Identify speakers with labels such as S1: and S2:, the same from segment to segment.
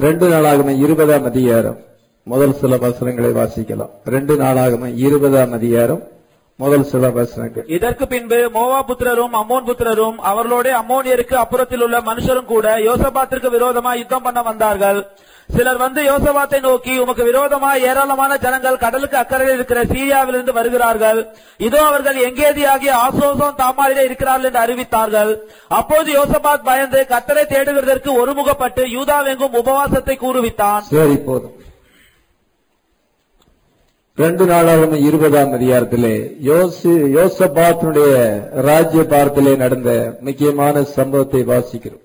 S1: ரெண்டு நாளாகம இருபதாம் அதிகாரம் முதல் சில வசனங்களை வாசிக்கலாம் ரெண்டு நாளாகம இருபதாம் அதிகாரம் முதல் சில வசனங்கள்
S2: இதற்கு பின்பு மோவா புத்திரரும் அம்மோன் புத்திரரும் அவர்களோட அம்மோனியருக்கு அப்புறத்தில் உள்ள மனுஷரும் கூட யோசபாத்திற்கு விரோதமா யுத்தம் பண்ண வந்தார்கள் சிலர் வந்து யோசபாத்தை நோக்கி உமக்கு விரோதமா ஏராளமான ஜனங்கள் கடலுக்கு அக்கறையில் இருக்கிற சீரியாவிலிருந்து வருகிறார்கள் இதோ அவர்கள் எங்கேதியாகிய ஆசோசம் தாமாரிலே இருக்கிறார்கள் என்று அறிவித்தார்கள் அப்போது யோசபாத் பயந்து கத்தரை தேடுகிறதற்கு ஒருமுகப்பட்டு யூதாவெங்கும் உபவாசத்தை கூறுவித்தான்
S1: சரி போதும் ரெண்டு நாளாகம இருபதாம் அதிகாரத்திலே யோசி யோசபாத்தினுடைய ராஜ்ய பாரத்திலே நடந்த முக்கியமான சம்பவத்தை வாசிக்கிறோம்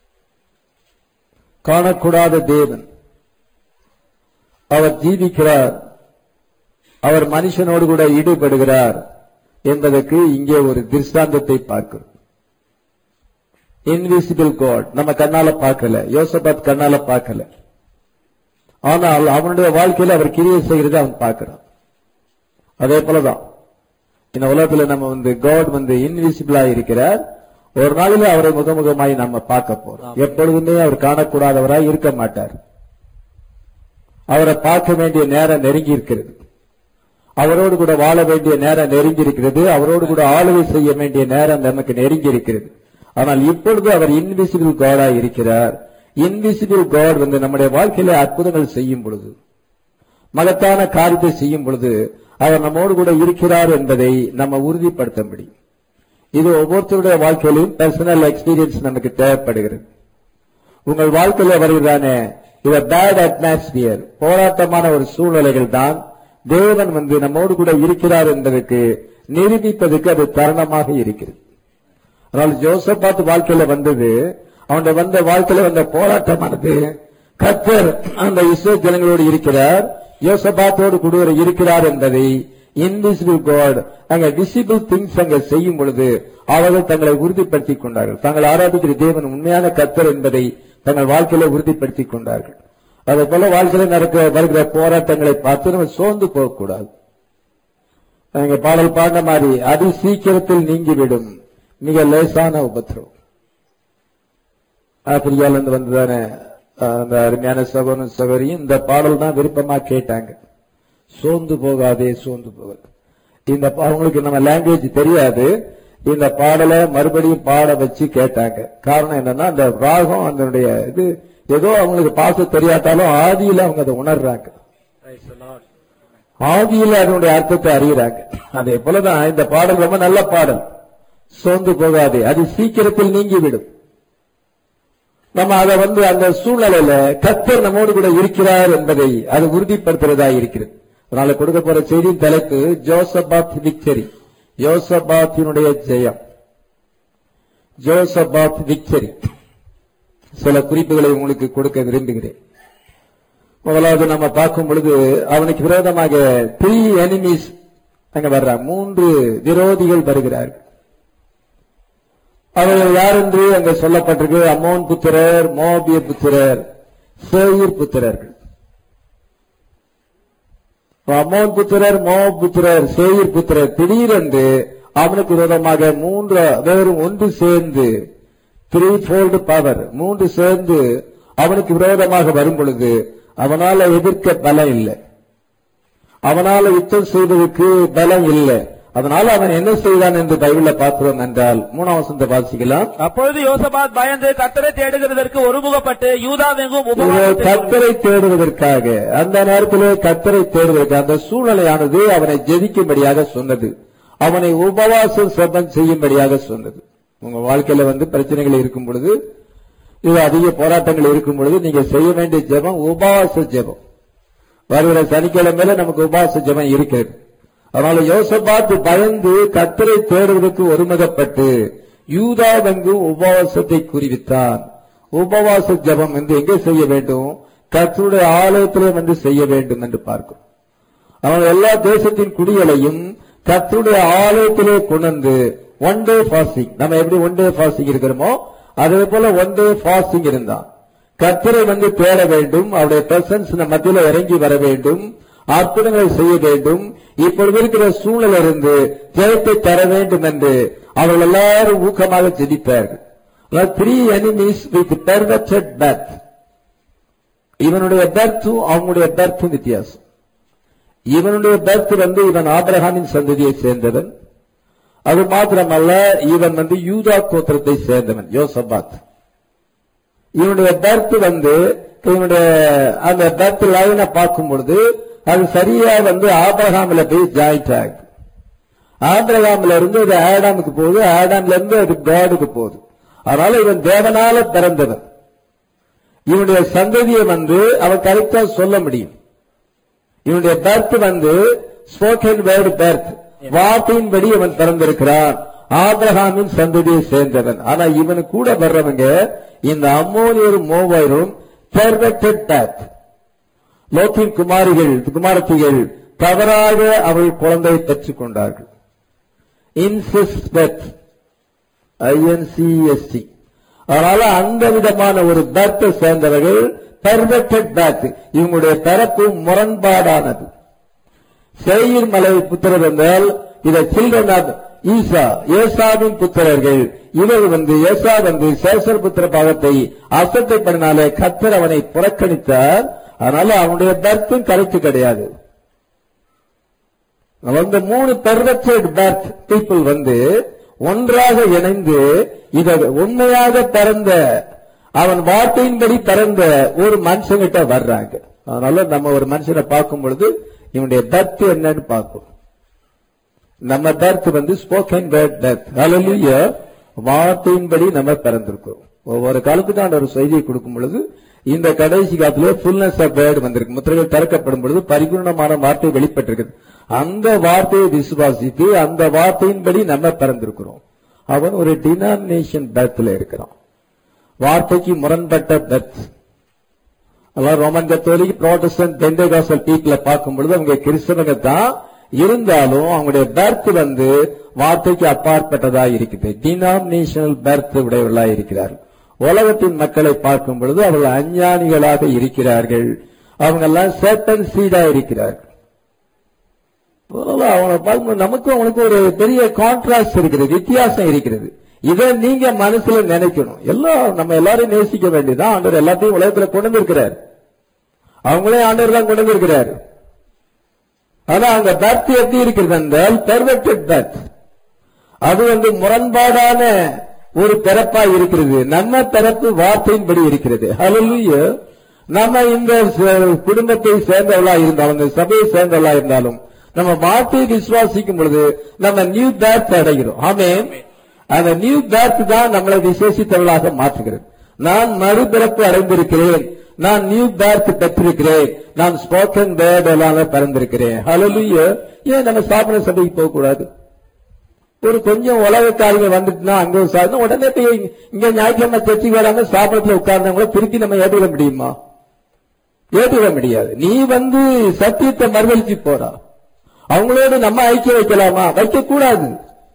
S1: காணக்கூடாத தேவன் அவர் ஜீவிக்கிறார் அவர் மனுஷனோடு கூட ஈடுபடுகிறார் என்பதற்கு இங்கே ஒரு திருஷ்டாந்தத்தை பார்க்கிறோம் இன்விசிபிள் காட் நம்ம கண்ணால பார்க்கல யோசபாத் கண்ணால பார்க்கல ஆனால் அவனுடைய வாழ்க்கையில அவர் கிரியை செய்கிறதை அவன் பார்க்கிறான் அதே போலதான் இந்த உலகத்துல நம்ம வந்து காட் வந்து இன்விசிபிளா இருக்கிறார் ஒரு நாளில அவரை முகமுகமாய் நம்ம பார்க்க போறோம் எப்பொழுதுமே அவர் காணக்கூடாதவராய் இருக்க மாட்டார் அவரை பார்க்க வேண்டிய நேரம் நெருங்கி இருக்கிறது அவரோடு கூட வாழ வேண்டிய நேரம் நெருங்கி இருக்கிறது அவரோடு கூட ஆளுகை செய்ய வேண்டிய நேரம் நமக்கு நெருங்கி இருக்கிறது ஆனால் இப்பொழுது அவர் இன்விசிபிள் காடா இருக்கிறார் இன்விசிபிள் காட் வந்து நம்முடைய வாழ்க்கையில அற்புதங்கள் செய்யும் பொழுது மகத்தான காரியத்தை செய்யும் பொழுது அவர் நம்மோடு கூட இருக்கிறார் என்பதை நம்ம உறுதிப்படுத்த முடியும் இது ஒவ்வொருத்தருடைய வாழ்க்கையிலும் பர்சனல் எக்ஸ்பீரியன்ஸ் நமக்கு தேவைப்படுகிறது உங்கள் வாழ்க்கையில வருகிறானே இது பேட் அட்மாஸ்பியர் போராட்டமான ஒரு சூழ்நிலைகள் தான் தேவன் வந்து நம்மோடு கூட இருக்கிறார் என்பதற்கு நிரூபிப்பதற்கு அது தருணமாக இருக்கிறது அதனால் ஜோசப்பாத்து வாழ்க்கையில வந்தது அவனுடைய வந்த வாழ்க்கையில வந்த போராட்டமானது கத்தர் அந்த இஸ்ரோ ஜனங்களோடு இருக்கிறார் யோசபாத்தோடு கூட இருக்கிறார் என்பதை இன்விசிபிள் காட் அங்க விசிபிள் திங்ஸ் அங்க செய்யும் பொழுது அவர்கள் தங்களை உறுதிப்படுத்திக் கொண்டார்கள் தாங்கள் ஆராதிக்கிற தேவன் உண்மையான கத்தர் என்பதை தங்கள் வாழ்க்கையில உறுதிப்படுத்திக் கொண்டார்கள் அதே போல வாழ்க்கையில நடக்க வருகிற போராட்டங்களை பார்த்து நம்ம சோர்ந்து போகக்கூடாது அங்க பாடல் பாடின மாதிரி அதி சீக்கிரத்தில் நீங்கிவிடும் மிக லேசான உபத்திரம் ஆப்பிரிக்கால இருந்து வந்ததான அந்த அருமையான சகோதரன் சகோதரியும் இந்த பாடல் தான் விருப்பமா கேட்டாங்க சோர்ந்து போகாதே சோர்ந்து போகாது இந்த பா- அவங்களுக்கு நம்ம லாங்குவேஜ் தெரியாது இந்த பாடலை மறுபடியும் பாட வச்சு கேட்டாங்க காரணம் என்னன்னா அந்த ராகம் அதனுடைய இது ஏதோ அவங்களுக்கு பாச தெரியாட்டாலும் ஆதியில அவங்க அதை உணர்றாங்க ஆதியில அதனுடைய அர்த்தத்தை அறிகிறாங்க அதே போலதான் இந்த பாடல் ரொம்ப நல்ல பாடல் சோர்ந்து போகாதே அது சீக்கிரத்தில் நீங்கிவிடும் நம்ம அதை வந்து அந்த சூழ்நிலையில கத்தர் நம்மோடு கூட இருக்கிறார் என்பதை அது உறுதிப்படுத்துறதா இருக்கிறது அதனால கொடுக்க போற செய்தியின் தலைப்பு ஜோசபாத் விக்டரி ஜோசபாத்தினுடைய ஜெயம் ஜோசபாத் விக்டரி சில குறிப்புகளை உங்களுக்கு கொடுக்க விரும்புகிறேன் முதலாவது நம்ம பார்க்கும் பொழுது அவனுக்கு விரோதமாக த்ரீ எனிமீஸ் அங்க வர்றாங்க மூன்று விரோதிகள் வருகிறார்கள் அவர்கள் யார் என்று அங்க சொல்லப்பட்டிருக்கு அம்மோன் புத்திரர் மோபிய புத்திரர் சேயிர் புத்திரர்கள் அம்மோன் புத்திரர் மோ புத்திரர் சேயிர் புத்திரர் திடீரென்று அவனுக்கு விரோதமாக மூன்று வேறு ஒன்று சேர்ந்து த்ரீ ஃபோல்டு பவர் மூன்று சேர்ந்து அவனுக்கு விரோதமாக வரும் பொழுது அவனால எதிர்க்க பலம் இல்லை அவனால யுத்தம் செய்வதற்கு பலம் இல்லை அதனால அவன் என்ன செய்தான் என்று பைபிள்ல பார்க்கிறோம் என்றால் மூணாம் வசந்த வாசிக்கலாம்
S2: அப்பொழுது யோசபாத் பயந்து கத்தரை தேடுகிறதற்கு ஒருமுகப்பட்டு யூதாவெங்கும்
S1: இவர்
S2: உபவாசத்தை
S1: கத்தரை தேடுவதற்காக அந்த நேரத்திலே கத்தரை தேடுவதற்கு அந்த சூழ்நிலையானது அவனை ஜெதிக்கும்படியாக சொன்னது அவனை உபவாசம் செபம் செய்யும்படியாக சொன்னது உங்க வாழ்க்கையில வந்து பிரச்சனைகள் இருக்கும் பொழுது இது அதிக போராட்டங்கள் இருக்கும் பொழுது நீங்க செய்ய வேண்டிய ஜெபம் உபவாச ஜெபம் வருகிற சனிக்கிழமையில நமக்கு உபவாச ஜெபம் இருக்கிறது அதனால யோசபாத்து பயந்து கத்தரை தேடுவதற்கு ஒருமுகப்பட்டு யூதாவெங்கு உபவாசத்தை குறிவித்தான் உபவாச ஜெபம் என்று எங்கே செய்ய வேண்டும் கத்தருடைய ஆலயத்திலே வந்து செய்ய வேண்டும் என்று பார்க்கும் அவன் எல்லா தேசத்தின் குடிகளையும் கத்தருடைய ஆலயத்திலே கொண்டு ஒன் டே ஃபாஸ்டிங் நம்ம எப்படி ஒன் டே ஃபாஸ்டிங் இருக்கிறோமோ அதே போல ஒன் டே ஃபாஸ்டிங் இருந்தான் கத்தரை வந்து தேட வேண்டும் அவருடைய பிரசன்ஸ் நம்ம மத்தியில இறங்கி வர வேண்டும் அற்புதங்களை செய்ய வேண்டும் இப்பொழுது இருக்கிற சூழலில் இருந்து ஜெயத்தை தர வேண்டும் என்று அவர்கள் எல்லாரும் ஊக்கமாக ஜெபித்தார்கள் three enemies with perfected back இவனுடைய பர்த்தும் அவங்களுடைய பர்த்தும் வித்தியாசம் இவனுடைய பர்த் வந்து இவன் ஆபிரகாமின் சந்ததியை சேர்ந்தவன் அது மாத்திரமல்ல இவன் வந்து யூதா கோத்திரத்தை சேர்ந்தவன் யோசபாத் இவனுடைய பர்த் வந்து இவனுடைய அந்த பர்த் லைனை பார்க்கும் பொழுது அது சரியா வந்து ஆபிரகாமில் போய் ஜாயிண்ட் ஆகுது ஆபிரகாமில் இருந்து அது ஆடாமுக்கு போகுது ஆடாம்ல இருந்து அது காடுக்கு போகுது அதனால இவன் தேவனால பிறந்தவன் இவனுடைய சந்ததியை வந்து அவன் கரெக்டா சொல்ல முடியும் இவனுடைய பர்த் வந்து ஸ்போக்கன் வேர்டு பர்த் வார்த்தையின்படி அவன் பிறந்திருக்கிறான் ஆபிரகாமின் சந்ததியை சேர்ந்தவன் ஆனா இவனு கூட வர்றவங்க இந்த அம்மோனியரும் மோவாயரும் பெர்வெக்டட் பேத் லோக்கின் குமாரிகள் குமாரத்திகள் தவறாக அவள் குழந்தையை பெற்றுக் கொண்டார்கள் இன்சிஸ்ட் பெத் ஐஎன்சிஎஸ்டி அதனால அந்த விதமான ஒரு பர்த்தை சேர்ந்தவர்கள் பெர்வெக்டட் பேத் இவங்களுடைய பிறப்பு முரண்பாடானது சேயிர் மலை புத்திரர் என்றால் இதை சில்ட்ரன் ஆஃப் ஈசா ஏசாவின் புத்திரர்கள் இவர் வந்து ஏசா வந்து சேசர் புத்திர பாவத்தை அசத்தை பண்ணினாலே கத்தர் அவனை புறக்கணித்தார் அதனால அவனுடைய பர்த்தும் கரெக்ட் கிடையாது அந்த மூணு பெர்வெக்டட் பர்த் பீப்புள் வந்து ஒன்றாக இணைந்து இத உண்மையாக பிறந்த அவன் வார்த்தையின்படி பிறந்த ஒரு மனுஷங்கிட்ட வர்றாங்க அதனால நம்ம ஒரு மனுஷனை பார்க்கும் பொழுது இவனுடைய பர்த் என்னன்னு பார்ப்போம் நம்ம பர்த் வந்து ஸ்போக்கன் வேர்ட் பர்த் அலலுய வார்த்தையின்படி நம்ம பிறந்திருக்கோம் ஒவ்வொரு காலத்துக்கான ஒரு செய்தியை கொடுக்கும் பொழுது இந்த கடைசி காலத்துல ஃபுல்னஸ் ஆஃப் வேர்டு வந்திருக்கு முத்திரைகள் திறக்கப்படும் பொழுது பரிபூர்ணமான வார்த்தை வெளிப்பட்டிருக்குது அந்த வார்த்தையை விசுவாசித்து அந்த வார்த்தையின்படி நம்ம பிறந்திருக்கிறோம் அவன் ஒரு டினாமினேஷன் பர்த்ல இருக்கிறான் வார்த்தைக்கு முரண்பட்ட பர்த் அதாவது ரோமன் கத்தோலிக் ப்ரோட்டஸ்டன்ட் பெந்தேகாசல் பீப்புள பார்க்கும் பொழுது அவங்க கிறிஸ்தவங்க தான் இருந்தாலும் அவங்களுடைய பர்த் வந்து வார்த்தைக்கு அப்பாற்பட்டதா இருக்குது டினாமினேஷனல் பர்த் உடையவர்களா இருக்கிறார்கள் உலகத்தின் மக்களை பார்க்கும் பொழுது அவர்கள் அஞ்ஞானிகளாக இருக்கிறார்கள் அவங்க எல்லாம் சேட்டன் சீடா இருக்கிறார்கள் அவனை பார்க்கும் நமக்கும் அவனுக்கு ஒரு பெரிய கான்ட்ராஸ்ட் இருக்கிறது வித்தியாசம் இருக்கிறது இதை நீங்க மனசுல நினைக்கணும் எல்லாம் நம்ம எல்லாரும் நேசிக்க வேண்டியதான் ஆண்டவர் எல்லாத்தையும் உலகத்துல கொண்டு வந்திருக்கிறார் அவங்களே ஆண்டவர் தான் கொண்டு வந்திருக்கிறார் ஆனா அந்த பர்த் எப்படி இருக்கிறது என்றால் பெர்வெக்டட் பர்த் அது வந்து முரண்பாடான ஒரு பிறப்பா இருக்கிறது நம்ம பிறப்பு வார்த்தையின்படி இருக்கிறது ஹalleluya நம்ம இந்த ச- குடும்பத்தை சேர்ந்தவளா இருந்தாலும் இந்த சபையை சேர்ந்தவளா இருந்தாலும் நம்ம வார்த்தையை விசுவாசிக்கும் பொழுது நம்ம நியூ பேர்த் அடைகிறோம் ஆமென் அந்த நியூ பேர்த் தான் நம்மளை விசேஷித்தவளாக மாற்றுகிறது நான் மறுபிறப்பு அடைந்திருக்கிறேன் நான் நியூ பேர்த் பெற்றிருக்கிறேன் நான் ஸ்போக்கன் பேர்ட் எல்லாம் பிறந்திருக்கிறேன் ஹalleluya ஏன் நம்ம சாப்பிட சபைக்கு போக கூடாது ஒரு கொஞ்சம் உலகக்காரங்க வந்துட்டுனா அங்க சாப்பிடும் உடனே போய் இங்க ஞாயிற்றுக்கிழமை சர்ச்சைக்கு வராம சாப்பிடத்துல உட்கார்ந்தவங்கள திருப்பி நம்ம ஏற்றுவிட முடியுமா ஏற்றுவிட முடியாது நீ வந்து சத்தியத்தை மறுதளிச்சு போறா அவங்களோடு நம்ம ஐக்கியம் வைக்கலாமா வைக்க கூடாது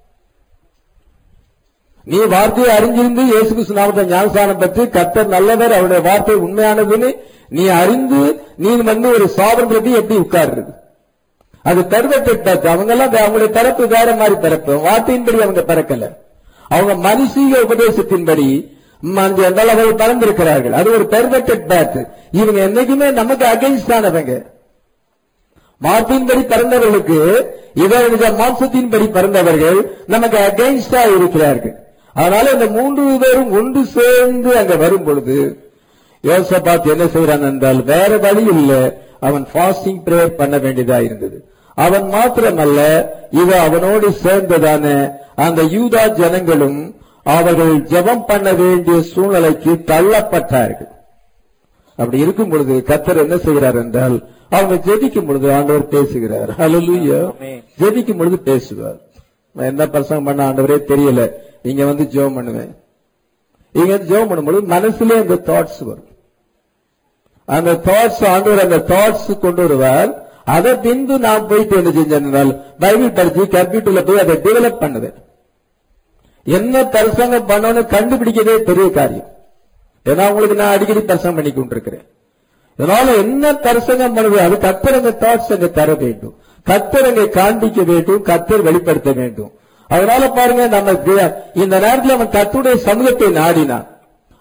S1: நீ வார்த்தையை அறிஞ்சிருந்து இயேசு கிறிஸ்து நாமத்தை ஞானசானம் பெற்று கர்த்தர் நல்லவர் அவருடைய வார்த்தை உண்மையானதுன்னு நீ அறிந்து நீ வந்து ஒரு சாதனத்தை எப்படி உட்கார்றது அது பெர்வெக்டட் பர்த் அவங்க எல்லாம் அவங்களுடைய பிறப்பு வேற மாதிரி பிறப்பு வார்த்தையின்படி அவங்க பிறக்கல அவங்க மனுஷீக உபதேசத்தின்படி ம- என்றால் அவர்கள் பிறந்திருக்கிறார்கள் அது ஒரு பெர்வெக்டட் பர்த் இவங்க என்னைக்குமே நமக்கு அகைன்ஸ்ட் ஆனவங்க வார்த்தையின்படி பிறந்தவர்களுக்கு இவருடைய மாம்சத்தின்படி பிறந்தவர்கள் நமக்கு அகைன்ஸ்டா இருக்கிறார்கள் அதனால இந்த மூன்று பேரும் ஒன்று சேர்ந்து அங்க வரும் பொழுது யோசபாத் என்ன செய்யறான் என்றால் வேற வழி இல்ல அவன் ஃபாஸ்டிங் பிரேயர் பண்ண வேண்டியதா இருந்தது அவன் மாத்திரமல்ல இவ அவனோடு சேர்ந்ததான அந்த யூதா ஜனங்களும் அவர்கள் ஜெபம் பண்ண வேண்டிய சூழ்நிலைக்கு தள்ளப்பட்டார்கள் அப்படி இருக்கும் பொழுது கத்தர் என்ன செய்கிறார் என்றால் அவங்க ஜெபிக்கும் பொழுது ஆண்டவர் பேசுகிறார் ஹalleluya
S2: ஆமென்.
S1: ஜெபிக்கும் பொழுது பேசுவார் நான் என்ன பிரசங்கம் பண்ண ஆண்டவரே தெரியல இங்க வந்து ஜெபம் பண்ணுவேன் இங்க வந்து ஜெபம் பண்ணும்பொழுது மனசுல அந்த தாட்ஸ் வரும் அந்த தாட்ஸ் ஆண்டவர் அந்த தாட்ஸ் கொண்டு வருவார் அதை பின்பு நான் போயிட்டு என்ன செஞ்சேன் பைபிள் படிச்சு கம்ப்யூட்டர்ல போய் அதை டெவலப் பண்ணுவேன் என்ன பிரசங்கம் பண்ணணும்னு கண்டுபிடிக்கிறதே பெரிய காரியம் ஏன்னா உங்களுக்கு நான் அடிக்கடி பிரசங்கம் பண்ணி கொண்டிருக்கிறேன் இதனால என்ன பிரசங்கம் பண்ணுவது அது கத்தர் அந்த தாட்ஸ் அங்க தர வேண்டும் கத்தர் அங்கே காண்பிக்க வேண்டும் கத்தர் வெளிப்படுத்த வேண்டும் அதனால பாருங்க நம்ம தே- இந்த நேரத்தில் அவன் கத்துடைய சமூகத்தை நாடினான்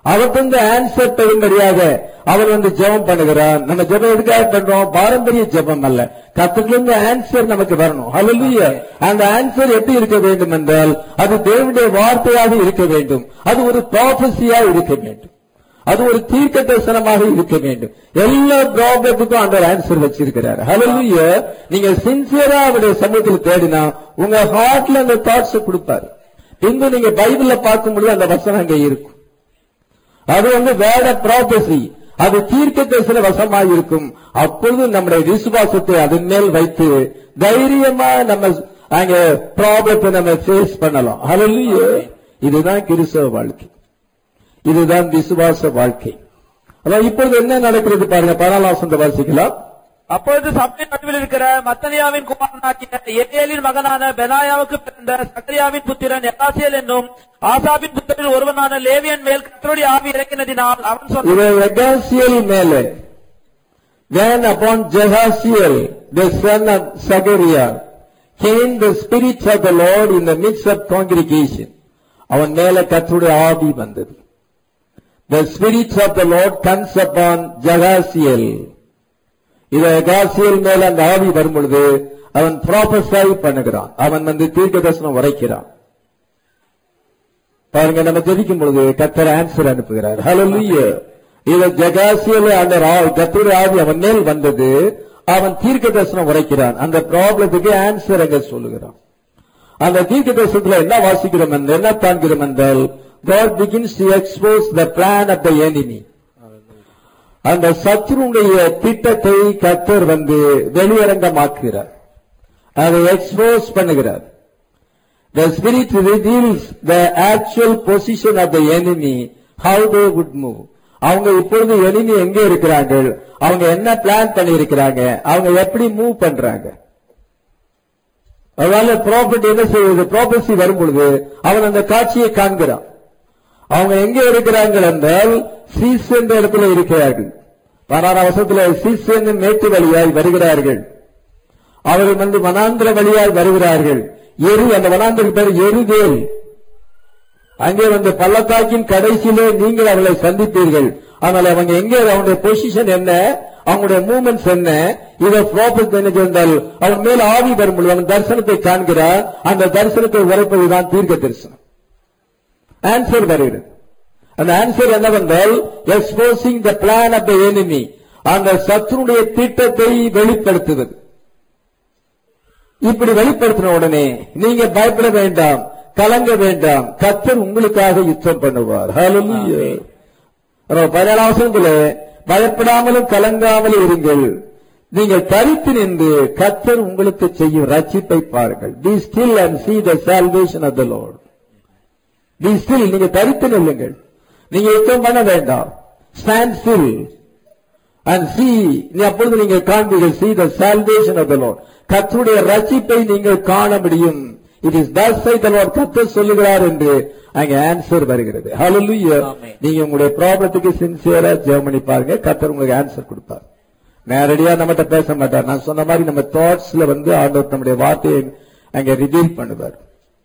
S1: அவர்கிட்ட ஆன்சர் பெறும்படியாக அவன் வந்து ஜெபம் பண்ணுகிறான் நம்ம ஜெபம் எதுக்காக பண்றோம் பாரம்பரிய ஜெபம் அல்ல கத்துக்கிலிருந்து ஆன்சர் நமக்கு வரணும் ஹalleluya அந்த ஆன்சர் எப்படி இருக்க வேண்டும் என்றால் அது தேவனுடைய வார்த்தையாக இருக்க வேண்டும் அது ஒரு ப்ராபசியா இருக்க வேண்டும் அது ஒரு தீர்க்க தரிசனமாக இருக்க வேண்டும் எல்லா ப்ராப்ளத்துக்கும் அந்த ஆன்சர் வச்சிருக்கிறார் ஹalleluya நீங்க சின்சியரா அவருடைய சமூகத்தில் தேடினா உங்க ஹார்ட்ல அந்த தாட்ஸ் கொடுப்பாரு பின்பு நீங்க பைபிள்ல பார்க்கும்போது அந்த வசனம் அங்க இருக்கும் அது வந்து வேற ப்ராபசி அது தீர்க்க தரிசன வசமாக இருக்கும் அப்பொழுது நம்முடைய விசுவாசத்தை அதன் மேல் வைத்து தைரியமா நம்ம அங்க ப்ராப்ளத்தை நம்ம ஃபேஸ் பண்ணலாம் ஹalleluya இதுதான் கிறிஸ்தவ வாழ்க்கை இதுதான் விசுவாச வாழ்க்கை அதான் இப்பொழுது என்ன நடக்கிறது பாருங்க பரலாசந்த வாசிக்கலாம்
S2: அப்பொழுது சபையின் நடுவில் இருக்கிற மத்தனியாவின் குமாரனாகிய ஏலியின் மகனான பெனாயாவுக்கு பிறந்த சக்கரியாவின் புத்திரன் எகாசியல் என்னும் ஆசாபின் புத்திரன் ஒருவனான லேவியன் மேல் கர்த்தருடைய ஆவி இறக்கினதினால் அவன் சொன்னான்
S1: இது எகாசியல் மேலே Then upon Jehaziel, the son of Zachariah, came the Spirit of the Lord in the midst of congregation. அவன் மேல கர்த்தருடைய ஆவி வந்தது The Spirit of the Lord comes upon Jehaziel. இது எகாசியல் மேல அந்த ஆவி வரும் பொழுது அவன் ப்ராபஸாய் பண்ணுகிறான் அவன் வந்து தீர்க்க தரிசனம் உரைக்கிறான் பாருங்க நம்ம ஜெபிக்கும் பொழுது கத்தர் ஆன்சர் அனுப்புகிறார் ஹalleluya இத ஜகாசியல அந்த ரா- கர்த்தருடைய ஆவி அவன் மேல் வந்தது அவன் தீர்க்க தரிசனம் உரைக்கிறான் அந்த ப்ராப்ளத்துக்கு ஆன்சர் அங்க சொல்லுகிறான் அந்த தீர்க்க தரிசனத்துல என்ன வாசிக்கிறோம் என்றால், என்ன காண்கிறோம் என்றால் God begins to expose the plan of the enemy அந்த சத்ருடைய திட்டத்தை கத்தர் வந்து வெளியரங்கமாக்குகிறார் அதை எக்ஸ்போஸ் பண்ணுகிறார் The Spirit reveals the actual position of the enemy, how they would move. அவங்க இப்பொழுது enemy எங்க இருக்கிறார்கள் அவங்க என்ன பிளான் பண்ணி இருக்கிறாங்க அவங்க எப்படி மூவ் பண்றாங்க அதனால ப்ராப்பர்ட்டி என்ன செய்வது ப்ராப்பர்சி வரும் பொழுது அவன் அந்த காட்சியை காண்கிறான் அவங்க எங்க இருக்கிறார்கள் என்றால் சீஸ் என்ற இடத்துல இருக்கிறார்கள் பதினாறாம் வருஷத்துல சீஸ் என்னும் மேட்டு வழியாய் வருகிறார்கள் அவர்கள் வந்து வனாந்திர வழியாய் வருகிறார்கள் எரு அந்த வனாந்திரக்கு பேர் எருதேல் அங்கே வந்து பள்ளத்தாக்கின் கடைசியிலே நீங்கள் அவர்களை சந்திப்பீர்கள் ஆனால் அவங்க எங்கே அவங்களுடைய பொசிஷன் என்ன அவங்களுடைய மூமெண்ட்ஸ் என்ன இதை ப்ராப்பர்ட் என்ன செய்தால் அவன் மேல் ஆவி வரும்பொழுது அவன் தரிசனத்தை காண்கிறார் அந்த தரிசனத்தை உரைப்பதுதான் தீர்க்க தரிசனம் ஆன்சர் வருகிறது அந்த ஆன்சர் என்னவென்றால் exposing the plan of the enemy அந்த சத்துருடைய திட்டத்தை வெளிப்படுத்துவது இப்படி வெளிப்படுத்தின உடனே நீங்க பயப்பட வேண்டாம் கலங்க வேண்டாம் கத்தர் உங்களுக்காக யுத்தம் பண்ணுவார் ஹalleluya பதினேழாவசத்துல பயப்படாமலும் கலங்காமலும் இருங்கள் நீங்கள் தரித்து நின்று கத்தர் உங்களுக்கு செய்யும் ரட்சிப்பை பாருங்கள் be still and see the salvation of the lord be still நீங்க தரித்து நில்லுங்கள் நீங்க யுத்தம் பண்ண வேண்டாம் ஸ்டாண்ட் ஸ்டில் அண்ட் சி நீ அப்பொழுது நீங்கள் காண்பீர்கள் see the salvation of the lord கர்த்தருடைய ரட்சிப்பை நீங்கள் காண முடியும் it is thus saith the lord கர்த்தர் சொல்லுகிறார் என்று அங்க ஆன்சர் வருகிறது ஹalleluya
S2: ஆமென்.
S1: நீங்க உங்களுடைய ப்ராப்ளத்துக்கு சின்சியரா ஜெபம் பண்ணி பாருங்க கர்த்தர் உங்களுக்கு ஆன்சர் கொடுப்பார் நேரடியா நம்மகிட்ட பேச மாட்டார் நான் சொன்ன மாதிரி நம்ம தாட்ஸ்ல வந்து ஆண்டவர் நம்முடைய வார்த்தையை அங்க ரிவீல் பண்ணுவார்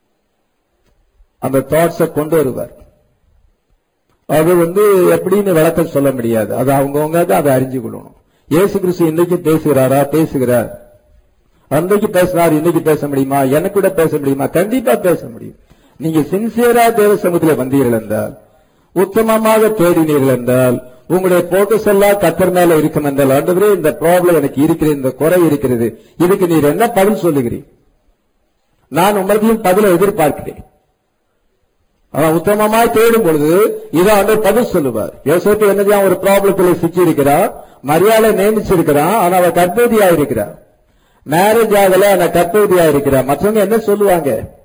S1: அந்த தாட்ஸ கொண்டு வருவார் அது வந்து எப்படின்னு விளக்கம் சொல்ல முடியாது அது அவங்கவுங்க தான் அதை அறிஞ்சு கொள்ளணும் இயேசு கிறிஸ்து இன்னைக்கு பேசுகிறாரா பேசுகிறார் அன்றைக்கு பேசினார் இன்னைக்கு பேச முடியுமா எனக்கு கூட பேச முடியுமா கண்டிப்பா பேச முடியும் நீங்க சின்சியரா தேவ சமூகத்தில் வந்தீர்கள் என்றால் உத்தமமாக தேடினீர்கள் என்றால் உங்களுடைய போக்கஸ் எல்லாம் கத்தர் மேல இருக்கும் என்றால் ஆண்டவரே இந்த ப்ராப்ளம் எனக்கு இருக்கிறது இந்த குறை இருக்கிறது இதுக்கு நீர் என்ன பதில் சொல்லுகிறீர் நான் உமதையும் பதில எதிர்பார்க்கிறேன் அவன் உத்தமமாய் தேடும் பொழுது இதை வந்து பதில் சொல்லுவார் யோசேப்பு என்னதான் ஒரு ப்ராப்ளத்துல சிக்கி இருக்கிறான் மரியாதை நியமிச்சிருக்கிறான் ஆனா அவ கர்ப்பவதியா இருக்கிறார் மேரேஜ் ஆகல ஆனா கர்ப்பவதியா இருக்கிறார் மற்றவங்க என்ன சொல்லுவாங்க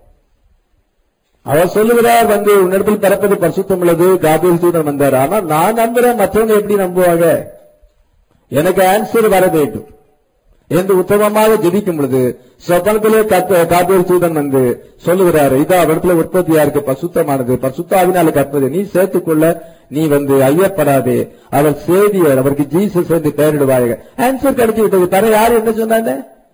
S1: அவர் சொல்லுகிறார் வந்து உன்னிடத்தில் பிறப்பது பரிசுத்தம் உள்ளது காபில் தூதன் வந்தார் ஆனா நான் நம்புறேன் மற்றவங்க எப்படி நம்புவாங்க எனக்கு ஆன்சர் வர வேண்டும் என்று உத்தமமாக ஜெபிக்கும் பொழுது சொப்பனத்திலே காபியல் தூதன் வந்து சொல்லுகிறார் இதா இடத்துல உற்பத்தியா இருக்கு பசுத்தமானது பசுத்தாவினால கற்பது நீ சேர்த்துக்கொள்ள நீ வந்து ஐயப்படாதே அவர் சேதியர் அவருக்கு ஜீசஸ் என்று பெயரிடுவார்கள் ஆன்சர் கிடைச்சு விட்டது தர யார் என்ன சொன்னாங்க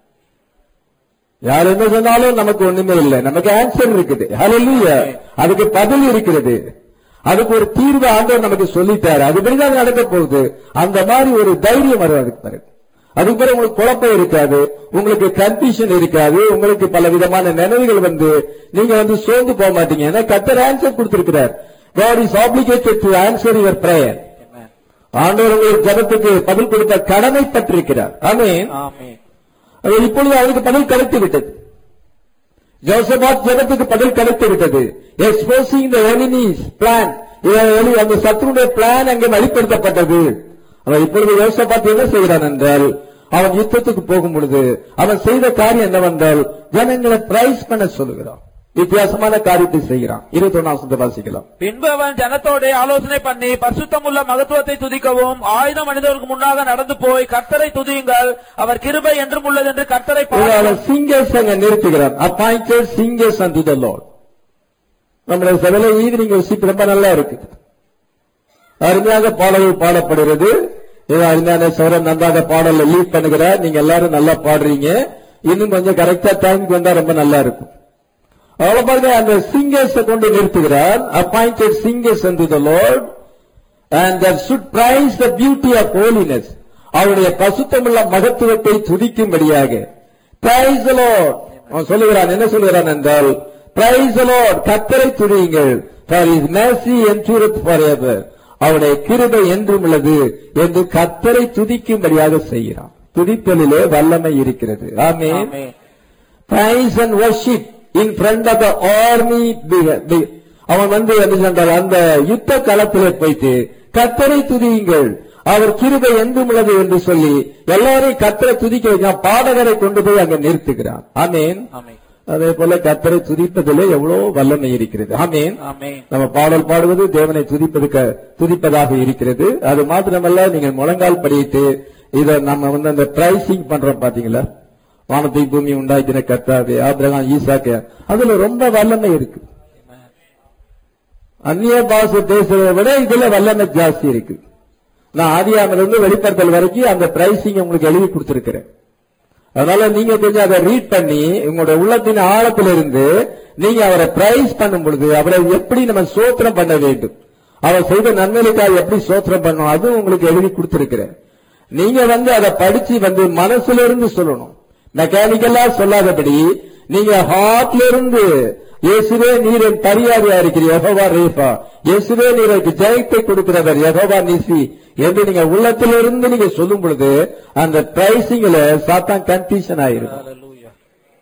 S1: யார் என்ன சொன்னாலும் நமக்கு ஒண்ணுமே இல்லை நமக்கு ஆன்சர் இருக்குது ஹalleluya அதுக்கு பதில் இருக்கிறது அதுக்கு ஒரு தீர்வு ஆண்டவர் நமக்கு சொல்லிட்டாரு அதுபடிதான் நடக்க போகுது அந்த மாதிரி ஒரு தைரியம் வரும் அதுக்கு பிறகு அதுக்கு பிறகு உங்களுக்கு குழப்பம் இருக்காது உங்களுக்கு கன்ஃபியூஷன் இருக்காது உங்களுக்கு பல விதமான நினைவுகள் வந்து நீங்க வந்து சோர்ந்து போக மாட்டீங்க ஏன்னா கத்தர் ஆன்சர் கொடுத்திருக்கிறார் God is obligated to answer your prayer ஆண்டவர் உங்களுக்கு ஜபத்துக்கு பதில் கொடுத்த கடமைப்பட்டிருக்கிறார் ஆமென்
S2: ஆமென்
S1: அது இப்பொழுது அவருக்கு பதில் கிடைத்து விட்டது ஜோசபாத் ஜெகத்துக்கு பதில் கிடைத்து விட்டது எக்ஸ்போசிங் த எனிமீஸ் பிளான் அந்த சத்ருடைய பிளான் அங்கே வெளிப்படுத்தப்பட்டது அவன் இப்பொழுது யோசபாத் என்ன செய்கிறான் என்றால் அவன் யுத்தத்துக்கு போகும் பொழுது அவன் செய்த காரியம் என்னவென்றால் ஜனங்களை பிரைஸ் பண்ண சொல்லுகிறான் வித்தியாசமான காரியத்தை செய்கிறான் இருபத்தி ஒன்னாம் வாசிக்கலாம்
S2: பின்பு அவன் ஜனத்தோட ஆலோசனை பண்ணி பரிசுத்தமுள்ள மகத்துவத்தை துதிக்கவும் ஆயுதம் மனிதருக்கு முன்னாக நடந்து போய் கர்த்தரை துதியுங்கள் அவர் கிருபை என்றும் உள்ளது என்று கர்த்தரை
S1: இதை
S2: பாடுங்கள்.
S1: அவன் சிங்கர்ஸ் அங்க நிறுத்துகிறான் appointed singers and the Lord நம்முடைய சபையில ஈவினிங் வசிப்பு ரொம்ப நல்லா இருக்கு அருமையாக பாடல்கள் பாடப்படுகிறது இது அருமையான சௌரன் நன்றாக பாடல லீட் பண்ணுகிறார் நீங்க எல்லாரும் நல்லா பாடுறீங்க இன்னும் கொஞ்சம் கரெக்டா டைம்க்கு வந்தா ரொம்ப நல்லா இருக்கும் அவ்வளவு பாருங்க அந்த சிங்கர்ஸ் கொண்டு நிறுத்துகிறார் appointed singers and the Lord and that should prize the beauty of holiness அவருடைய பசுத்தமுள்ள மகத்துவத்தை துதிக்கும்படியாக பிரைஸ் the Lord அவன் சொல்லுகிறான் என்ன சொல்லுகிறான் என்றால் பிரைஸ் the Lord கத்தரை துதியுங்கள் for his mercy endureth forever அவருடைய கிருபை என்றும் உள்ளது என்று கத்தரை துதிக்கும்படியாக செய்கிறான் துதித்தலிலே வல்லமை இருக்கிறது amen
S2: amen.
S1: Praise and worship in front of the army அவன் வந்து என்ன சென்றால் அந்த யுத்த களத்திலே போயிட்டு கத்தரை துதியுங்கள் அவர் கிருபை என்றும் உள்ளது என்று சொல்லி எல்லாரையும் கத்தரை துதிக்க வைக்கிறான் பாடகரை கொண்டு போய் அங்க நிறுத்துகிறான் ஆமேன்
S2: ஆமென்.
S1: அதே போல கத்தரை துதிப்பதிலே எவ்வளவு வல்லமை இருக்கிறது ஆமேன்
S2: ஆமென்.
S1: நம்ம பாடல் பாடுவது தேவனை துதிப்பதுக்கு துதிப்பதாக இருக்கிறது அது மாத்திரமல்ல நீங்கள் முழங்கால் படியிட்டு இத நம்ம வந்து அந்த பிரைசிங் பண்றோம் பாத்தீங்களா வானத்தை பூமி உண்டாக்கின கர்த்தாவே ஆபிரகாம் ஈசாக்கு அதுல ரொம்ப வல்லமை இருக்கு அந்நிய பாச பேசுறதை விட இதுல வல்லமை ஜாஸ்தி இருக்கு நான் ஆதியாமிலிருந்து வெளிப்படுத்தல் வரைக்கும் அந்த பிரைசிங் உங்களுக்கு எழுதி கொடுத்திருக்கிறேன் அதனால நீங்க கொஞ்சம் அதை ரீட் பண்ணி உங்களுடைய உள்ளத்தின் ஆழத்திலிருந்து நீங்க அவரை பிரைஸ் பண்ணும் பொழுது அவரை எப்படி நம்ம சோத்திரம் பண்ண வேண்டும் அவர் செய்த நன்மைகளுக்காக எப்படி சோத்திரம் பண்ணணும் அதுவும் உங்களுக்கு எழுதி கொடுத்திருக்கிறேன் நீங்க வந்து அதை படிச்சு வந்து மனசுல இருந்து சொல்லணும் மெக்கானிக்கலா சொல்லாதபடி நீங்க ஹார்ட்ல இருந்து இயேசுவே நீர் என் பரியாதையா இருக்கிற யெகோவா ரேஃபா இயேசுவே நீர் எனக்கு ஜெயத்தை கொடுக்கிறவர் யெகோவா நிசி என்று நீங்க உள்ளத்திலிருந்து நீங்க சொல்லும் பொழுது அந்த பிரைசிங்ல சாத்தான் கன்ஃபியூஷன் ஆயிருக்கும்
S2: Hallelujah.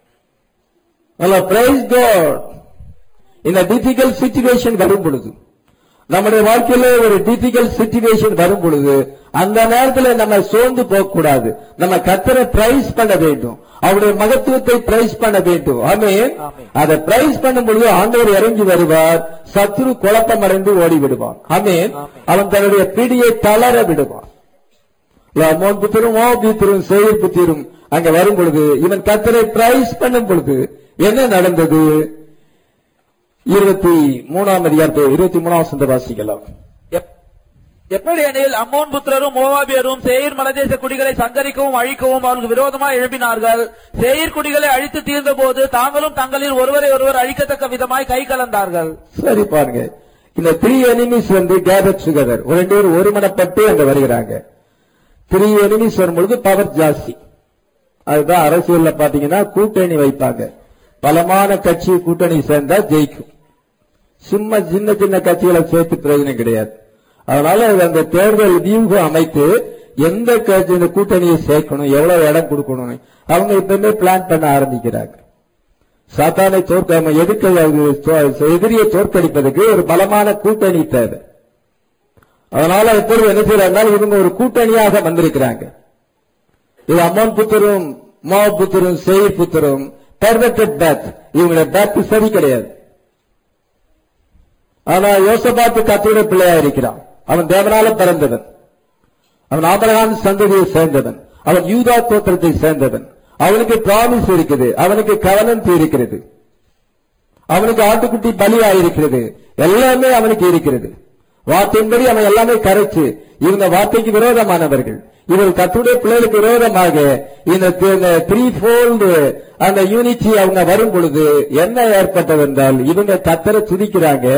S1: நல்ல பிரைஸ் காட் இந்த டிஃபிகல்ட் சுச்சுவேஷன் வரும் பொழுது நம்முடைய வாழ்க்கையில ஒரு டிஃபிகல்ட் சுச்சுவேஷன் வரும் பொழுது அந்த நேரத்தில் நம்ம சோர்ந்து போக கூடாது நம்ம கத்தரை பிரைஸ் பண்ண வேண்டும் அவருடைய மகத்துவத்தை பிரைஸ் பண்ண வேண்டும் ஆமென்
S2: ஆமென்.
S1: அதை பிரைஸ் பண்ணும் பொழுது ஆண்டவர் இறங்கி வருவார் சத்ரு குழப்பம் அடைந்து ஓடி விடுவான் ஆமென்
S2: ஆமென்.
S1: அவன் தன்னுடைய பிடியை தளர விடுவான் அமோன் புத்திரும் ஓ புத்திரும் சேயர் புத்திரும் அங்க வரும் பொழுது இவன் கத்தரை பிரைஸ் பண்ணும் பொழுது என்ன நடந்தது இருபத்தி மூணாம் அதிகாரத்தை இருபத்தி மூணாம் சந்த வாசிக்கலாம்
S2: எப்- எப்படி எனில் அம்மோன் புத்திரரும் மோவாபியரும் சேயீர் மலதேச குடிகளை சங்கரிக்கவும் அழிக்கவும் அவர்களுக்கு விரோதமாக எழுப்பினார்கள் சேயீர் குடிகளை அழித்து தீர்ந்த போது தாங்களும் தங்களில் ஒருவரை ஒருவர் அழிக்கத்தக்க விதமாய் கை கலந்தார்கள்
S1: சரி பாருங்க இந்த த்ரீ எனிமிஸ் வந்து கேதர் சுகதர் ரெண்டு பேரும் ஒருமனப்பட்டு அங்க வருகிறாங்க த்ரீ எனிமிஸ் வரும்பொழுது பவர் ஜாஸ்தி அதுதான் அரசியல்ல பாத்தீங்கன்னா கூட்டணி வைப்பாங்க பலமான கட்சி கூட்டணி சேர்ந்தா ஜெயிக்கும் சும்மா சின்ன சின்ன கட்சிகளை சேர்த்து பிரயோஜனம் கிடையாது அதனால இது அந்த தேர்தல் வியூகம் அமைத்து எந்த கட்சி இந்த கூட்டணியை சேர்க்கணும் எவ்வளவு இடம் கொடுக்கணும் அவங்க இப்பவுமே பிளான் பண்ண ஆரம்பிக்கிறாங்க சாத்தானை தோற்காம எதிர்க்க எதிரியை தோற்கடிப்பதற்கு ஒரு பலமான கூட்டணி தேவை அதனால இப்பொழுது என்ன செய்யறாங்க இவங்க ஒரு கூட்டணியாக வந்திருக்கிறாங்க இது அம்மன் புத்தரும் மா புத்தரும் செய் புத்தரும் பெர்வெக்டட் பேத் இவங்களுடைய பேத் சரி கிடையாது ஆனா யோசபாத்து கத்தோட பிள்ளையா இருக்கிறான் அவன் தேவனால பிறந்தவன் அவன் ஆபரகாம் சந்ததியை சேர்ந்தவன் அவன் யூதா கோத்திரத்தை சேர்ந்தவன் அவனுக்கு பிராமிஸ் இருக்குது அவனுக்கு கவனம் இருக்கிறது அவனுக்கு ஆட்டுக்குட்டி பலியா இருக்கிறது எல்லாமே அவனுக்கு இருக்கிறது வார்த்தையின்படி அவன் எல்லாமே கரைச்சு இவங்க வார்த்தைக்கு விரோதமானவர்கள் இவர்கள் கத்துடைய பிள்ளைகளுக்கு விரோதமாக இந்த த்ரீ ஃபோல்டு அந்த யூனிட்டி அவங்க வரும் பொழுது என்ன ஏற்பட்டது என்றால் இவங்க கத்தரை துதிக்கிறாங்க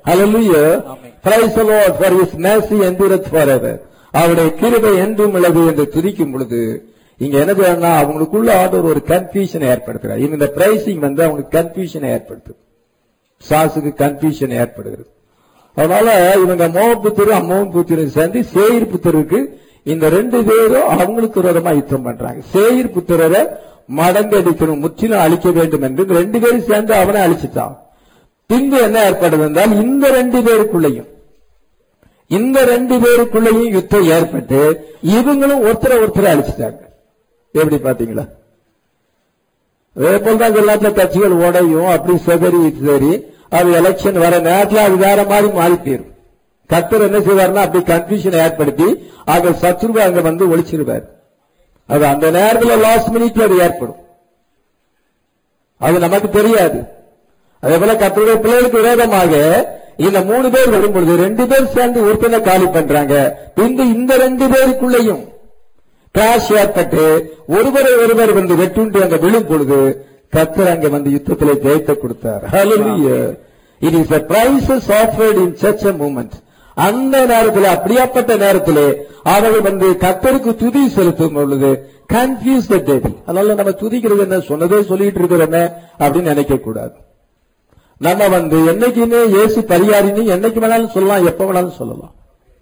S1: Hallelujah.
S2: Amen.
S1: Praise the Lord for his mercy endureth forever. அவருடைய கிருபை என்றும் உள்ளது என்று துதிக்கும் பொழுது இங்க என்ன செய்யணும்னா அவங்களுக்குள்ள ஆர்டர் ஒரு கன்ஃபியூஷன் ஏற்படுத்துறார் இவங்க இந்த பிரைசிங் வந்து அவங்களுக்கு கன்ஃபியூஷன் ஏற்படுத்தும் சாசுக்கு கன்ஃபியூஷன் ஏற்படுகிறது அதனால இவங்க மோக புத்தரும் அம்மோகன் புத்தரும் சேர்ந்து சேயிர் புத்தருக்கு இந்த ரெண்டு பேரும் அவங்களுக்கு விரோதமா யுத்தம் பண்றாங்க சேயிர் புத்திரரை மடங்கடிக்கணும் முற்றிலும் அழிக்க வேண்டும் என்று இந்த ரெண்டு பேரும் சேர்ந்து அவனை அழிச்சிட்டான் பின்பு என்ன ஏற்படுது என்றால் இந்த ரெண்டு பேருக்குள்ளேயும் இந்த ரெண்டு பேருக்குள்ளேயும் யுத்தம் ஏற்பட்டு இவங்களும் ஒருத்தரை ஒருத்தரை அழிச்சிட்டாங்க எப்படி பாத்தீங்களா அதே போலதான் எல்லாத்துல கட்சிகள் உடையும் அப்படி செதறி சரி அது எலெக்ஷன் வர நேரத்தில் அது வேற மாதிரி மாறி போயிரும் கத்தர் என்ன செய்வார்னா அப்படி கன்ஃபியூஷன் ஏற்படுத்தி ஆக சத்ருவை அங்க வந்து ஒழிச்சிருவார் அது அந்த நேரத்தில் லாஸ்ட் மினிட்ல அது ஏற்படும் அது நமக்கு தெரியாது அதே போல கத்தருடைய பிள்ளைகளுக்கு விரோதமாக இந்த மூணு பேர் வரும்பொழுது ரெண்டு பேர் சேர்ந்து ஒருத்தனை காலி பண்றாங்க பின்பு இந்த ரெண்டு பேருக்குள்ளேயும் கிராஷ் ஏற்பட்டு ஒருவரை ஒருவர் வந்து வெட்டுண்டு அங்க விழும் பொழுது கத்தர் அங்க வந்து யுத்தத்தில் ஜெயித்த கொடுத்தார் it is a prices offered in such a moment அந்த நேரத்தில் அப்படியாப்பட்ட நேரத்திலே அவர்கள் வந்து கத்தருக்கு துதி செலுத்தும் பொழுது கன்ஃபியூஸ் த டேபிள் அதனால நம்ம துதிக்கிறது என்ன சொன்னதே சொல்லிட்டு இருக்கிறோமே அப்படின்னு நினைக்க கூடாது நம்ம வந்து என்னைக்குமே இயேசு பரிகாரின்னு என்னைக்கு வேணாலும் சொல்லலாம் எப்ப வேணாலும் சொல்லலாம்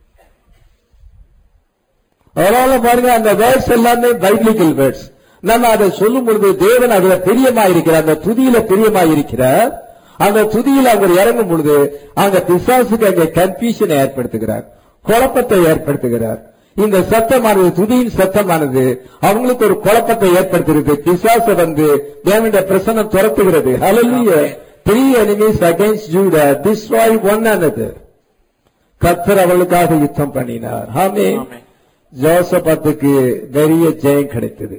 S1: அதனால பாருங்க அந்த வேர்ட்ஸ் எல்லாமே பைபிளிக்கல் வேர்ட்ஸ் நம்ம அதை சொல்லும் பொழுது தேவன் அதுல பிரியமா இருக்கிறார் அந்த துதியில பிரியமா இருக்கிறார் அந்த துதியில அவர் இறங்கும் பொழுது அங்க பிசாசுக்கு அங்க கன்ஃபியூஷனை ஏற்படுத்துகிறார் குழப்பத்தை ஏற்படுத்துகிறார் இந்த சத்தமானது துதியின் சத்தமானது அவங்களுக்கு ஒரு குழப்பத்தை ஏற்படுத்துகிறது பிசாச வந்து தேவனுடைய பிரசனம் துரத்துகிறது Hallelujah. Three enemies against Judah destroy one another கத்தர் அவளுக்காக யுத்தம் பண்ணினார் ஆமே
S2: ஆமென்.
S1: ஜோசபத்துக்கு பெரிய ஜெயம் கிடைத்தது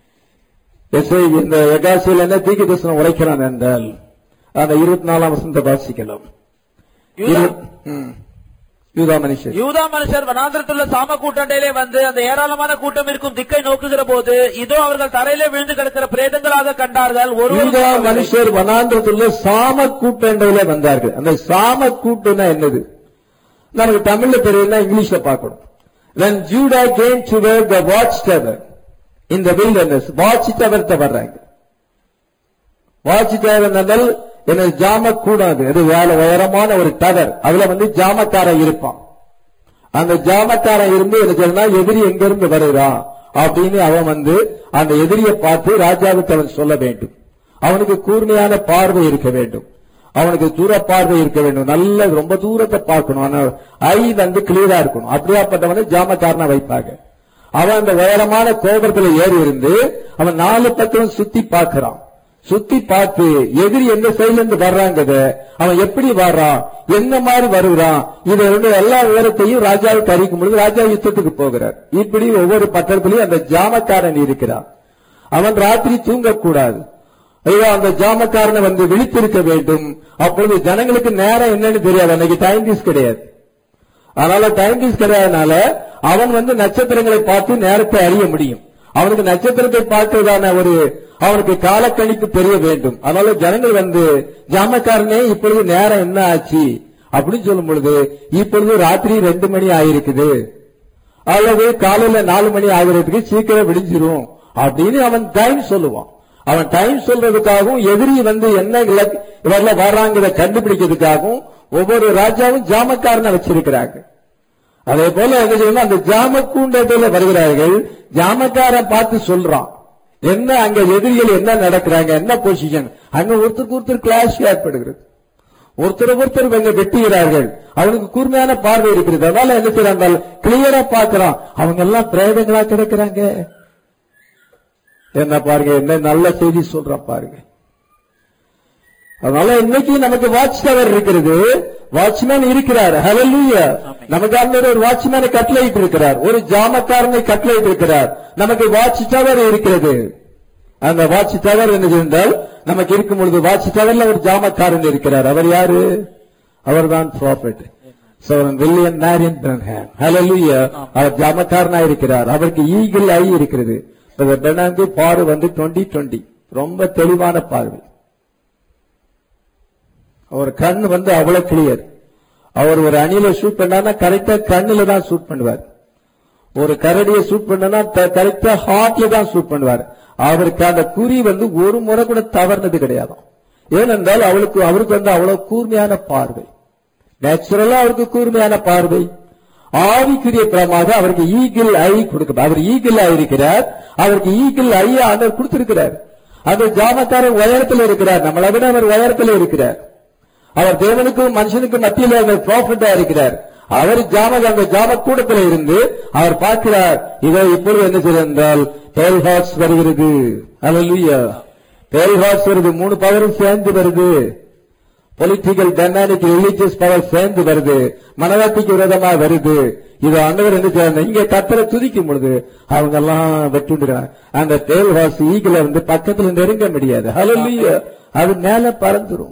S1: எஸ்ஐ இந்த எகாசியில் என்ன தீக்கு தரிசனம் உரைக்கிறான் என்றால் அந்த இருபத்தி நாலாம் வசந்த வாசிக்கலாம்
S2: யூதா-
S1: இரு- ம். யூதா மனுஷர்
S2: யூதா மனுஷர் வனாந்திரத்துள்ள சாம கூட்டண்டையிலே வந்து அந்த ஏராளமான கூட்டம் இருக்கும் திக்கை நோக்குகிற போது இதோ அவர்கள் தரையிலே விழுந்து கிடக்கிற பிரேதங்களாக கண்டார்கள்
S1: யூதா
S2: ஒருவர்
S1: மனுஷர் வனாந்திரத்துள்ள சாம கூட்டண்டையில வந்தார்கள் அந்த சாம கூட்டுனா என்னது நமக்கு தமிழ்ல தெரியல இங்கிலீஷ்ல பார்க்கணும் when Judah came to where the watchtower in the wilderness watch tower வர்றாங்க வாட்ச் டவர் என்றால் என்ன ஜாம கூடாது அது வேலை உயரமான ஒரு டவர் அதுல வந்து ஜாமக்காரன் இருப்பான் அந்த ஜாமக்காரன் இருந்து என்ன சொன்னா எதிரி எங்க இருந்து வருகிறான் அப்படின்னு அவன் வந்து அந்த எதிரியை பார்த்து ராஜாவுக்கு அவன் சொல்ல வேண்டும் அவனுக்கு கூர்மையான பார்வை இருக்க வேண்டும் அவனுக்கு தூர பார்வை இருக்க வேண்டும் நல்ல ரொம்ப தூரத்தை பார்க்கணும் ஆனா ஐ வந்து கிளியரா இருக்கணும் அப்படியாப்பட்டவனை ஜாமக்காரனா வைப்பாங்க அவன் அந்த உயரமான கோபுரத்துல ஏறி இருந்து அவன் நாலு பக்கம் சுத்தி பார்க்கிறான் சுத்தி பார்த்து எதிரி எந்த சைடுல இருந்து வர்றாங்கத அவன் எப்படி வர்றான் என்ன மாதிரி வருகிறான் இதை வந்து எல்லா விவரத்தையும் ராஜாவுக்கு அறிக்கும் பொழுது ராஜா யுத்தத்துக்கு போகிறார் இப்படி ஒவ்வொரு பட்டணத்திலையும் அந்த ஜாமக்காரன் இருக்கிறான் அவன் ராத்திரி தூங்கக்கூடாது ஐயோ அந்த ஜாமக்காரனை வந்து விழித்திருக்க வேண்டும் அப்பொழுது ஜனங்களுக்கு நேரம் என்னன்னு தெரியாது அன்னைக்கு டைம் பீஸ் கிடையாது அதனால டைம் பீஸ் கிடையாதனால அவன் வந்து நட்சத்திரங்களை பார்த்து நேரத்தை அறிய முடியும் அவனுக்கு நட்சத்திரத்தை பார்க்கிறதான ஒரு அவனுக்கு காலக்கணிப்பு தெரிய வேண்டும் அதனால ஜனங்கள் வந்து ஜாமக்காரனே இப்பொழுது நேரம் என்ன ஆச்சு அப்படின்னு சொல்லும் பொழுது இப்பொழுது ராத்திரி ரெண்டு மணி ஆயிருக்குது அல்லது காலையில நாலு மணி ஆகிறதுக்கு சீக்கிரம் விடிஞ்சிரும் அப்படின்னு அவன் டைம் சொல்லுவான் அவன் டைம் சொல்றதுக்காகவும் எதிரி வந்து என்ன இலக்கு- இவர்ல வர்றாங்கிறத கண்டுபிடிக்கிறதுக்காகவும் ஒவ்வொரு ராஜாவும் ஜாமக்காரனை வச்சிருக்கிறாங்க அதே போல என்ன செய்யணும் அந்த ஜாம கூண்டத்துல வருகிறார்கள் ஜாமக்காரன் பார்த்து சொல்றான் என்ன அங்க எதிரிகள் என்ன நடக்கிறாங்க என்ன பொசிஷன் அங்க ஒருத்தருக்கு ஒருத்தர் கிளாஷ் ஏற்படுகிறது ஒருத்தர் ஒருத்தர் இவங்க வெட்டுகிறார்கள் அவனுக்கு கூர்மையான பார்வை இருக்கிறது அதனால என்ன செய்யறாங்க கிளியரா பார்க்கறான் அவங்க எல்லாம் பிரேதங்களா கிடக்குறாங்க என்ன பாருங்க என்ன நல்ல செய்தி சொல்றான் பாருங்க அதனால இன்னைக்கு நமக்கு வாட்ச் டவர் இருக்கிறது வாட்ச்மேன் இருக்கிறார் ஹalleluya நமக்கு ஒரு வாட்ச்மேனை கட்டளையிட்டு இருக்கிறார் ஒரு ஜாமக்காரனை கட்டளையிட்டு இருக்கிறார் நமக்கு வாட்ச் டவர் இருக்கிறது அந்த வாட்ச் டவர் என்ன என்றால் நமக்கு இருக்கும் பொழுது வாட்ச் டவர்ல ஒரு ஜாமக்காரன் இருக்கிறார் அவர் யாரு அவர்தான் ப்ராஃபட் சோரன் வில்லியம் மேரியன் பிரன்ஹாம் ஹalleluya அவர் ஜாமக்காரனா இருக்கிறார் அவருக்கு ஈகிள் ஐ இருக்கிறது பெனாங்கு பாரு வந்து 20 20 ரொம்ப தெளிவான பார்வை அவர் கண் வந்து அவ்வளவு கிளியர் அவர் ஒரு அணில ஷூட் பண்ணாருன்னா கரெக்டா கண்ணுல தான் ஷூட் பண்ணுவார் ஒரு கரடியை ஷூட் பண்ணனா கரெக்டா ஹார்ட்ல தான் ஷூட் பண்ணுவார் அவருக்கு அந்த குறி வந்து ஒரு முறை கூட தவறுனது கிடையாது ஏனென்றால் அவளுக்கு அவருக்கு வந்து அவ்வளவு கூர்மையான பார்வை நேச்சுரலா அவருக்கு கூர்மையான பார்வை ஆவிக்குரிய பிரமாக அவருக்கு ஈகிள் ஐ கொடுக்க அவர் ஈகிள் ஐ இருக்கிறார் அவருக்கு ஈகிள் ஐ ஆண்டவர் கொடுத்திருக்கிறார் அந்த ஜாமக்காரர் உயரத்தில் இருக்கிறார் நம்மளை விட அவர் உயரத்தில் இருக்கிறார் அவர் தேவனுக்கும் மனுஷனுக்கும் மத்தியில் அவர் ப்ராஃபிட்டா இருக்கிறார் அவர் ஜாம அந்த ஜாம கூடத்தில் இருந்து அவர் பார்க்கிறார் இதை இப்பொழுது என்ன செய்ய என்றால் டேல் ஹார்ட்ஸ் வருகிறது அல்ல டேல் ஹார்ட்ஸ் வருது மூணு பவரும் சேர்ந்து வருது பொலிட்டிக்கல் டைனாமிக் ரிலீஜியஸ் பவர் சேர்ந்து வருது மனவாட்டிக்கு விரோதமா வருது இது ஆண்டவர் என்ன செய்யறாங்க இங்க கத்தரை துதிக்கும் பொழுது அவங்க எல்லாம் வெட்டுடுறாங்க அந்த டேல் ஹார்ஸ் ஈகில இருந்து பக்கத்துல நெருங்க முடியாது ஹalleluya அது மேல பறந்துரும்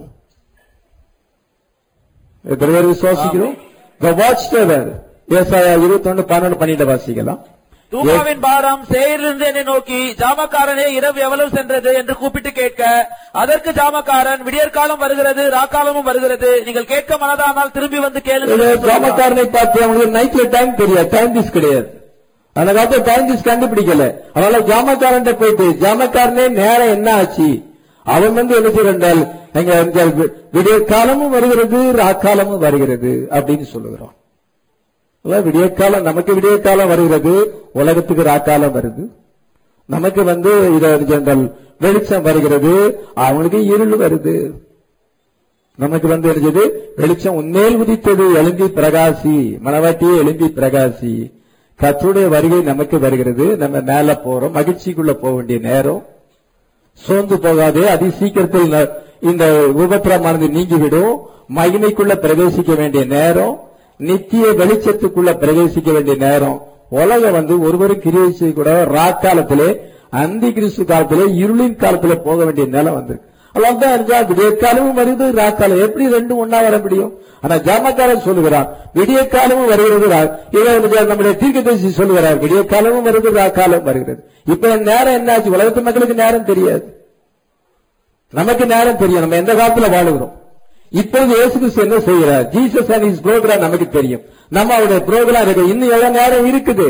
S1: எத்தனை பேர் விசுவாசிக்கிறோம் The watchtower ஏசாயா இருபத்தி ஒன்னு பன்னெண்டு பன்னிட்டு வாசிக்கலாம்
S2: தூமாவின் பாரம் சேரிலிருந்து என்னை நோக்கி ஜாமக்காரனே இரவு எவ்வளவு சென்றது என்று கூப்பிட்டு கேட்க அதற்கு ஜாமக்காரன் விடியற்காலம் வருகிறது ராக்காலமும் வருகிறது நீங்கள் கேட்க மனதானால் திரும்பி வந்து
S1: இது
S2: கேளுங்கள்
S1: ஜாமக்காரனை பார்த்து அவங்களுக்கு நைட்ல டைம் தெரியாது டைம் திஸ் கிடையாது அந்த காலத்துல டைம் திஸ் கண்டுபிடிக்கல அதனால ஜாமக்காரன் போயிட்டு ஜாமக்காரனே நேரம் என்ன ஆச்சு அவன் வந்து என்ன செய்யறால் எங்க இந்த விடிய காலமும் வருகிறது ராக்காலமும் வருகிறது அப்படின்னு சொல்லுகிறோம் அதான் விடிய காலம் நமக்கு விடிய காலம் வருகிறது உலகத்துக்கு ராக்காலம் வருது நமக்கு வந்து இதை ஜென்ரல் வெளிச்சம் வருகிறது அவனுக்கு இருள் வருது நமக்கு வந்து இருந்தது வெளிச்சம் உன்னேல் உதித்தது எழும்பி பிரகாசி மனவாட்டியே எழும்பி பிரகாசி கத்துடைய வருகை நமக்கு வருகிறது நம்ம மேல போறோம் மகிழ்ச்சிக்குள்ள போக வேண்டிய நேரம் சோர்ந்து போகாதே அதி சீக்கிரத்தில் ந- இந்த உபத்திரமானது நீங்கிவிடும் மகிமைக்குள்ள பிரவேசிக்க வேண்டிய நேரம் நித்திய வெளிச்சத்துக்குள்ள பிரவேசிக்க வேண்டிய நேரம் உலகம் வந்து ஒருவரும் கிரியை செய்யக்கூட ராக்காலத்திலே அந்தி கிறிஸ்து காலத்திலே இருளின் காலத்திலே போக வேண்டிய நிலம் வந்திருக்கு அதான் இருந்தா விடிய காலமும் வருது ராக்காலம் எப்படி ரெண்டும் ஒன்னா வர முடியும் ஆனா ஜாமக்காரன் சொல்லுகிறான் விடிய காலமும் வருகிறது ரா- இதை வந்து நம்முடைய தீர்க்கதரிசி சொல்லுகிறார் விடிய காலமும் வருது ராக்காலம் வருகிறது இப்ப நேரம் என்னாச்சு உலகத்து மக்களுக்கு நேரம் தெரியாது நமக்கு நேரம் தெரியும் நம்ம எந்த காலத்துல வாழுகிறோம் இப்பொழுது இயேசு கிறிஸ்து என்ன செய்கிறார் ஜீசஸ் அண்ட் இஸ் ப்ரோக்ராம் நமக்கு தெரியும் நம்ம அவருடைய ப்ரோக்ராம் இருக்கு இன்னும் எவ்வளவு நேரம் இருக்குது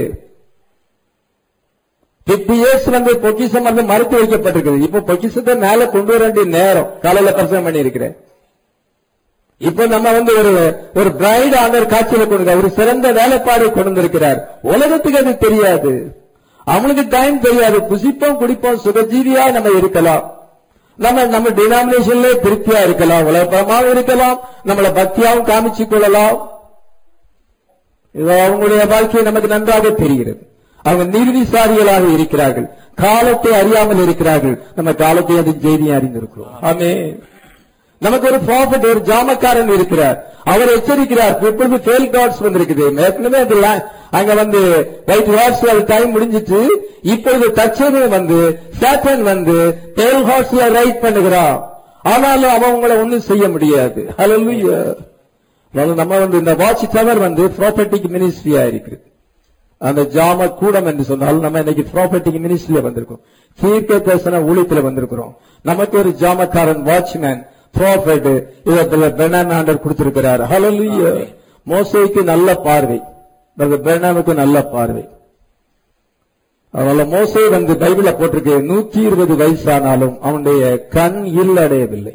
S1: பிப்டி இயர்ஸ் வந்து பொக்கிஷம் வந்து மறுத்து வைக்கப்பட்டிருக்குது இப்போ பொக்கிஷத்தை மேல கொண்டு வர வேண்டிய நேரம் காலையில பிரசவம் பண்ணி இருக்கிறேன் இப்போ நம்ம வந்து ஒரு ஒரு பிரைட் ஆண்டர் காட்சியில கொண்டு ஒரு சிறந்த வேலைப்பாடு கொண்டு வந்திருக்கிறார் உலகத்துக்கு அது தெரியாது அவனுக்கு டைம் தெரியாது புசிப்போம் குடிப்போம் சுகஜீவியா நம்ம இருக்கலாம் நம்ம நம்ம டினாமினேஷன்ல திருப்தியா இருக்கலாம் உலகப்பரமாவும் இருக்கலாம் நம்மள பக்தியாவும் காமிச்சு கொள்ளலாம் இது அவங்களுடைய வாழ்க்கை நமக்கு நன்றாக தெரிகிறது அவங்க நீர்விசாரிகளாக இருக்கிறார்கள் காலத்தை அறியாமல் இருக்கிறார்கள் நம்ம காலத்தை அது செய்தியை அறிந்திருக்கிறோம் ஆமே நமக்கு ஒரு ப்ராஃபிட் ஒரு ஜாமக்காரன் இருக்கிறார் அவர் எச்சரிக்கிறார் இப்பொழுது ஃபெயில் கார்ட்ஸ் வந்திருக்குது ஏற்கனவே அது la- அங்க வந்து ஒயிட் ஹார்ஸ்ல டைம் முடிஞ்சிட்டு இப்பொழுது தச்சமே வந்து சாத்தன் வந்து டெல் ஹார்ஸ்ல ரைட் பண்ணுகிறான் ஆனாலும் அவன் உங்களை ஒண்ணும் செய்ய முடியாது ஹalleluya அதாவது நம்ம வந்து இந்த வாட்ச் டவர் வந்து ப்ராப்பர்ட்டிக் மினிஸ்ட்ரியா இருக்குது அந்த ஜாம கூடம் என்று சொன்னால் நம்ம இன்னைக்கு ப்ராப்பர்ட்டிக் மினிஸ்ட்ரியில வந்திருக்கோம் தீர்க்க தரிசன ஊழியத்துல வந்திருக்கிறோம் நமக்கு ஒரு ஜாமக்காரன் வாட்ச்மேன் ப்ராஃபட் இதை பெர்னான் ஆண்டர் கொடுத்திருக்கிறார் ஹalleluya மோசேக்கு நல்ல பார்வை பெர்னானுக்கு நல்ல பார்வை அதனால மோசே வந்து பைபிள்ல போட்டிருக்கு நூத்தி இருபது வயசானாலும் அவனுடைய கண் இல்லடையவில்லை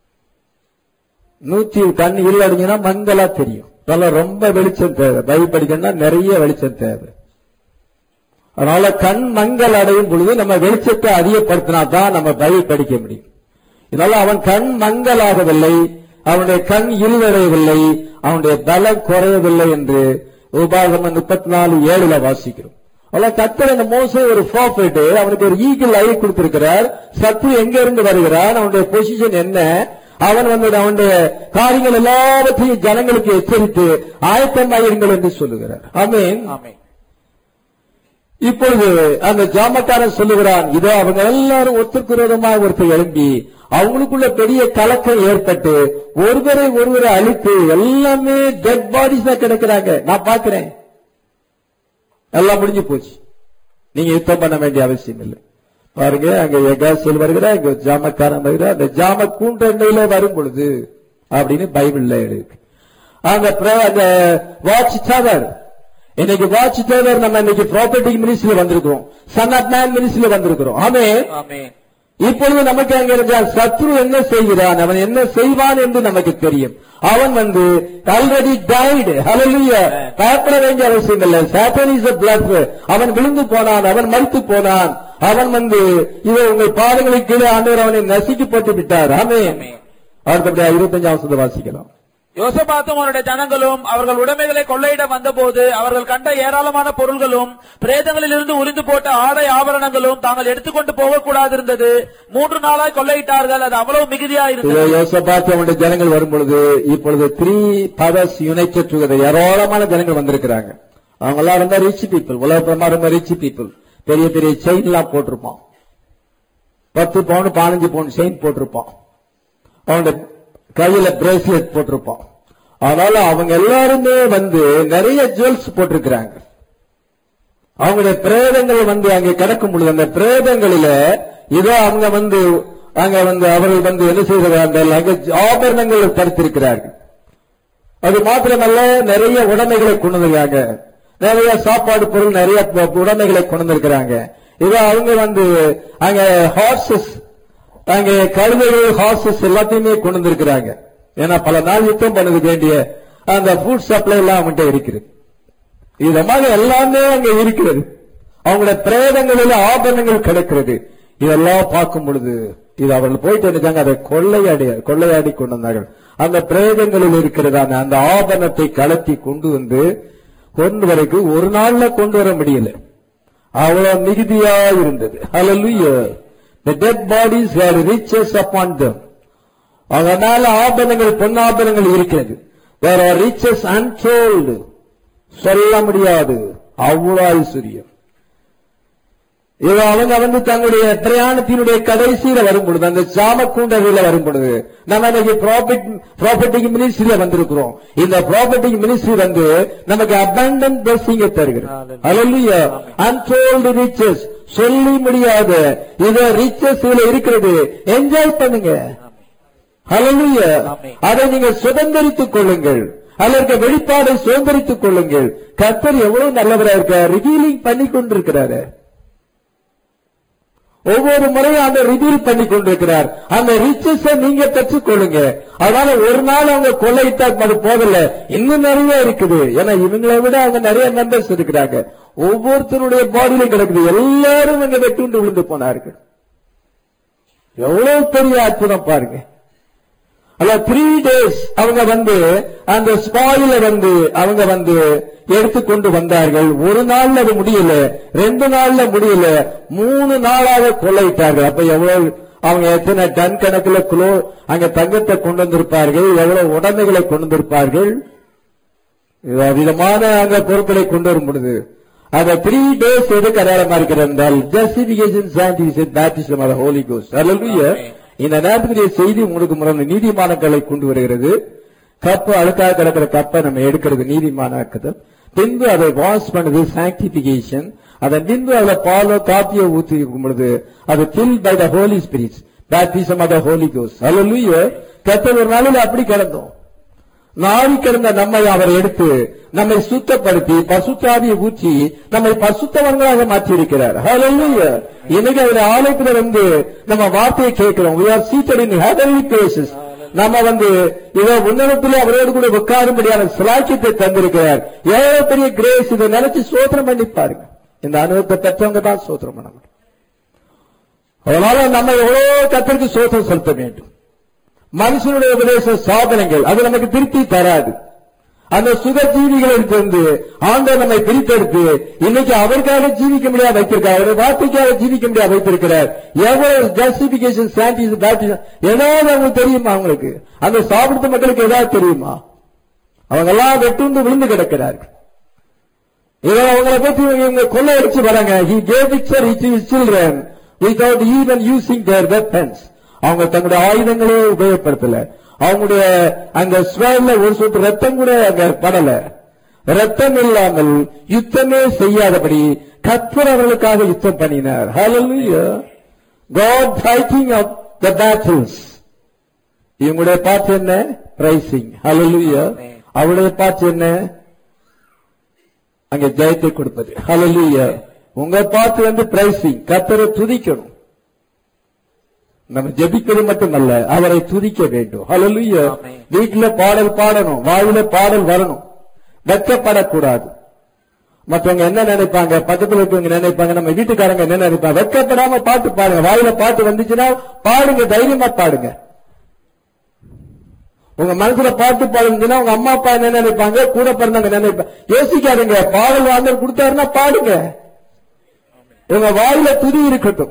S1: நூத்தி கண் இல்லடைஞ்சுன்னா மங்களா தெரியும் அதனால ரொம்ப வெளிச்சம் தேவை பைபிள் படிக்கணும்னா நிறைய வெளிச்சம் தேவை அதனால கண் மங்கள் அடையும் பொழுது நம்ம வெளிச்சத்தை அதிகப்படுத்தினா தான் நம்ம பைபிள் படிக்க முடியும் இதனால அவன் கண் மங்கலாகவில்லை அவனுடைய கண் இருளடையவில்லை அவனுடைய பலம் குறையவில்லை என்று உபாகமம் முப்பத்தி நாலு ஏழுல வாசிக்கிறோம் அவ்வளவு கத்தர் இந்த மோசே ஒரு ப்ராஃபிட் அவனுக்கு ஒரு ஈகிள் ஐ கொடுத்திருக்கிறார் சத்து எங்க இருந்து வருகிறான் அவனுடைய பொசிஷன் என்ன அவன் வந்து அவனுடைய காரியங்கள் எல்லாவற்றையும் ஜனங்களுக்கு எச்சரித்து ஆயத்தமாயிருங்கள் என்று சொல்லுகிறார் ஆமென்
S2: ஆமென்
S1: இப்பொழுது அந்த ஜாமக்காரன் சொல்லுகிறான் இதோ அவங்க எல்லாரும் ஒத்துக்குரோதமாக ஒருத்தர் எழும்பி அவங்களுக்குள்ள பெரிய கலக்கம் ஏற்பட்டு ஒருவரை ஒருவரை அழித்து எல்லாமே டெட் பாடிஸ் தான் கிடக்குறாங்க நான் பாக்குறேன் எல்லாம் முடிஞ்சு போச்சு நீங்க யுத்தம் பண்ண வேண்டிய அவசியம் இல்லை பாருங்க அங்க எகாசியல் வருகிறா இங்க ஜாமக்காரன் வருகிறா அந்த ஜாம கூண்டண்டையில வரும் பொழுது அப்படின்னு பைபிள்ல இருக்கு அந்த pra- அந்த வாட்ச் டவர் இன்னைக்கு வாட்ச் டவர் நம்ம இன்னைக்கு ப்ராப்பர்ட்டி மினிஸ்ட்ரியில வந்திருக்கிறோம் சன் ஆஃப் மேன் மினிஸ்ட்ரியில வந்திருக்கிறோம் ஆமே
S2: ஆமென்
S1: இப்பொழுது நமக்கு அங்க இருந்தால் சத்ரு என்ன செய்கிறான் அவன் என்ன செய்வான் என்று நமக்கு தெரியும் அவன் வந்து ஆல்ரெடி டைடு ஹalleluya பயப்பட வேண்டிய அவசியம் இல்லை சாத்தான் இஸ் பிளட் அவன் விழுந்து போனான் அவன் மரித்து போனான் அவன் வந்து இதை உங்கள் பாதங்களுக்கு கீழே ஆண்டவர் அவனை நசுக்கி போட்டு விட்டார் ஆமே
S2: ஆமென்.
S1: அடுத்தபடியா இருபத்தஞ்சாம் வசனத்தை வாசிக்கலாம்
S2: யோசபாத்தும் அவருடைய ஜனங்களும் அவர்கள் உடைமைகளை கொள்ளையிட வந்தபோது அவர்கள் கண்ட ஏராளமான பொருள்களும் பிரேதங்களிலிருந்து உரிந்து போட்ட ஆடை ஆபரணங்களும் தாங்கள் எடுத்துக்கொண்டு போகக்கூடாது இருந்தது மூன்று நாளாய் கொள்ளையிட்டார்கள் அது அவ்வளவு மிகுதியா
S1: இதோ
S2: இருந்தது
S1: யோசபாத் அவனுடைய ஜனங்கள் வரும் பொழுது இப்பொழுது த்ரீ பவர்ஸ் யுனைடெட் டுகெதர் ஏராளமான ஜனங்கள் வந்திருக்கிறாங்க அவங்க எல்லாம் ரொம்ப ரிச் பீப்புள் உலகப்புறமா ரொம்ப ரிச் பீப்புள் பெரிய பெரிய செயின் எல்லாம் போட்டிருப்பான் பத்து பவுன் பதினஞ்சு பவுன் செயின் போட்டிருப்பான் அவனுடைய கையில பிரேஸ்லெட் போட்டிருப்பான் அதனால அவங்க எல்லாருமே வந்து நிறைய ஜுவல்ஸ் போட்டிருக்கிறாங்க அவங்களுடைய பிரேதங்கள் வந்து அங்கே கிடக்கும் பொழுது அந்த பிரேதங்களில இதோ அவங்க வந்து அங்க வந்து அவர்கள் வந்து என்ன செய்கிறார்கள் அங்க ஆபரணங்கள் தடுத்திருக்கிறார்கள் அது மாத்திரமல்ல நிறைய உடைமைகளை கொண்டு வந்திருக்காங்க நிறைய சாப்பாடு பொருள் நிறைய ப- உடைமைகளை கொண்டு வந்திருக்கிறாங்க இதோ அவங்க வந்து அங்க ஹார்சஸ் அங்க கழுதைகள் ஹார்சஸ் எல்லாத்தையுமே கொண்டு வந்திருக்கிறாங்க ஏன்னா பல நாள் யுத்தம் பண்ணது வேண்டிய அந்த ஃபுட் சப்ளை எல்லாம் அவங்ககிட்ட இருக்கிறது இது மாதிரி எல்லாமே அங்க இருக்கிறது அவங்களுடைய பிரேதங்களில் ஆபரணங்கள் கிடைக்கிறது இதெல்லாம் பார்க்கும் பொழுது இது அவர்கள் போயிட்டு நினைச்சாங்க அதை கொள்ளையாடி கொள்ளையாடி கொண்டு வந்தார்கள் அந்த பிரேதங்களில் இருக்கிறதான அந்த ஆபரணத்தை கலத்தி கொண்டு வந்து கொண்டு வரைக்கும் ஒரு நாள்ல கொண்டு வர முடியல அவ்வளவு மிகுதியா இருந்தது Hallelujah. The dead bodies were riches upon them. அதனால ஆபரணங்கள் பொன்னாபரணங்கள் இருக்கிறது வேற riches untold சொல்ல முடியாது அவ்வளவு ஐஸ்வர்யம் இது அவங்க வந்து தங்களுடைய பிரயாணத்தினுடைய கடைசியில வரும் பொழுது அந்த சாமக்கூண்டவில வரும் பொழுது நம்ம இன்னைக்கு ப்ராஃபிட் ப்ராப்பர்ட்டிக்கு மினிஸ்ட்ரியில வந்திருக்கிறோம் இந்த ப்ராப்பர்ட்டிக்கு மினிஸ்ட்ரி வந்து நமக்கு அபண்டன்ட் பிளஸிங் தருகிறது Hallelujah. untold riches சொல்லி முடியாத இது riches இதுல இருக்கிறது என்ஜாய் பண்ணுங்க Hallelujah.
S2: ஆமென்.
S1: அதை நீங்கள் சுதந்திரித்துக் கொள்ளுங்கள் அதற்கு வெளிப்பாடை சுதந்திரித்துக் கொள்ளுங்கள் கர்த்தர் எவ்வளவு நல்லவரா இருக்கார் ரிவீலிங் பண்ணி கொண்டிருக்கிறாரு ஒவ்வொரு முறையும் அந்த ரிவீல் பண்ணி கொண்டிருக்கிறார் அந்த ரிச்சஸ் நீங்க பெற்றுக்கொள்ளுங்க அதனால ஒரு நாள் அவங்க கொள்ளையிட்டா அது போகல இன்னும் நிறைய இருக்குது ஏன்னா இவங்களை விட அவங்க நிறைய மெம்பர்ஸ் இருக்கிறாங்க ஒவ்வொருத்தருடைய பாடியிலும் கிடக்குது எல்லாரும் அங்க வெட்டுண்டு விழுந்து போனார்கள் எவ்வளவு பெரிய அற்புதம் பாருங்க அல்ல த்ரீ டேஸ் அவங்க வந்து அந்த ஸ்பாயில வந்து அவங்க வந்து எடுத்துக்கொண்டு வந்தார்கள் ஒரு நாள்ல அது முடியல ரெண்டு நாள்ல முடியல மூணு நாளாக கொள்ளையிட்டார்கள் அப்ப எவ்வளவு அவங்க எத்தனை டன் கணக்குல குளோ அங்க தங்கத்தை கொண்டு வந்திருப்பார்கள் எவ்வளவு உடைமைகளை கொண்டு வந்திருப்பார்கள் இது விதமான அந்த பொருட்களை கொண்டு வரும் பொழுது அந்த த்ரீ டேஸ் எதுக்கு அடையாளமா இருக்கிறது என்றால் justification sanctification baptism of Holy Ghost அல்லேலூயா இந்த நேரத்துக்குரிய செய்தி உங்களுக்கு முரண் நீதிமானங்களை கொண்டு வருகிறது கப்பு அழுக்காக கிடக்கிற கப்பை நம்ம எடுக்கிறது நீதிமானாக்குதல் பின்பு அதை வாஷ் பண்ணது சாங்டிபிகேஷன் அதன் பின்பு அதுல பாலோ காப்பியோ ஊத்தி இருக்கும் பொழுது அது fill by the Holy Spirits baptism of the Holy Ghost அல்லேலூயா கத்தர் ஒரு நாளில் அப்படி கிடந்தோம் நாடி கிடந்த நம்மை அவர் எடுத்து நம்மை சுத்தப்படுத்தி பசுத்தாவியை ஊற்றி நம்மை பசுத்தவங்களாக மாற்றியிருக்கிறார் Hallelujah. இன்னைக்கு அவர் ஆலயத்துல வந்து நம்ம வார்த்தையை கேட்கிறோம் we are seated in heavenly places நம்ம வந்து இதை உன்னதத்தில் அவரோடு கூட உட்காரும்படியான சிலாக்கியத்தை தந்திருக்கிறார் எவ்வளவு பெரிய கிரேஸ் இதை நினைச்சு சோத்திரம் பண்ணி பாருங்க இந்த அனுபவத்தை பெற்றவங்க தான் சோத்திரம் பண்ண முடியும் அதனால நம்ம எவ்வளவு கத்திற்கு சோத்திரம் செலுத்த வேண்டும் மனுஷனுடைய உபதேச சாதனங்கள் அது நமக்கு திருப்தி தராது அந்த சுக ஜீவிகளிலிருந்து ஆண்டவர் நம்மை பிரித்தெடுத்து இன்னைக்கு அவருக்காக ஜீவிக்க முடியாது வைத்திருக்கார் அவருடைய வார்த்தைக்காக ஜீவிக்க முடியாது வைத்திருக்கிறார் எவ்வளவு ஜஸ்டிபிகேஷன் சாண்டிஸ் பேப்டிசம் ஏதாவது அவங்களுக்கு தெரியுமா அவங்களுக்கு அந்த சாப்பிடுத்த மக்களுக்கு ஏதாவது தெரியுமா அவங்க எல்லாம் வெட்டுண்டு விழுந்து கிடக்கிறார்கள் இதோ அவங்களை பற்றி இவங்க கொள்ளையடிச்சு வராங்க he gave picture to his children without even using their weapons அவங்க தங்களுடைய ஆயுதங்களே உபயோகப்படுத்தல அவங்களுடைய அந்த ஸ்வேர்ல ஒரு சொட்டு ரத்தம் கூட அங்க படல ரத்தம் இல்லாமல் யுத்தமே செய்யாதபடி கர்த்தர் அவர்களுக்காக யுத்தம் பண்ணினார் Hallelujah. God fighting of the battles இவங்களுடைய பாட்டு என்ன பிரைசிங் Hallelujah. அவளுடைய பார்த்து என்ன அங்க ஜெயத்தை கொடுப்பது ஹalleluya உங்க பார்த்து வந்து பிரைசிங் கத்தரை துதிக்கணும் நம்ம ஜெபிக்கிறது மட்டுமல்ல அவரை துதிக்க வேண்டும் ஹalleluya
S2: ஆமென்.
S1: வீட்டுல பாடல் பாடணும் வாயில பாடல் வரணும் வெட்கப்படக்கூடாது மற்றவங்க என்ன நினைப்பாங்க பக்கத்துல இருக்கவங்க நினைப்பாங்க நம்ம வீட்டுக்காரங்க என்ன நினைப்பாங்க வெட்கப்படாம பாட்டு பாடுங்க வாயில பாட்டு வந்துச்சுன்னா பாடுங்க தைரியமா பாடுங்க உங்க மனசுல பாட்டு பாடுங்கன்னா உங்க அம்மா அப்பா என்ன நினைப்பாங்க கூட பிறந்தவங்க நினைப்பாங்க யோசிக்காதீங்க பாடல் ஆண்டவர் கொடுத்தாருன்னா பாடுங்க உங்க வாயில துதி இருக்கட்டும்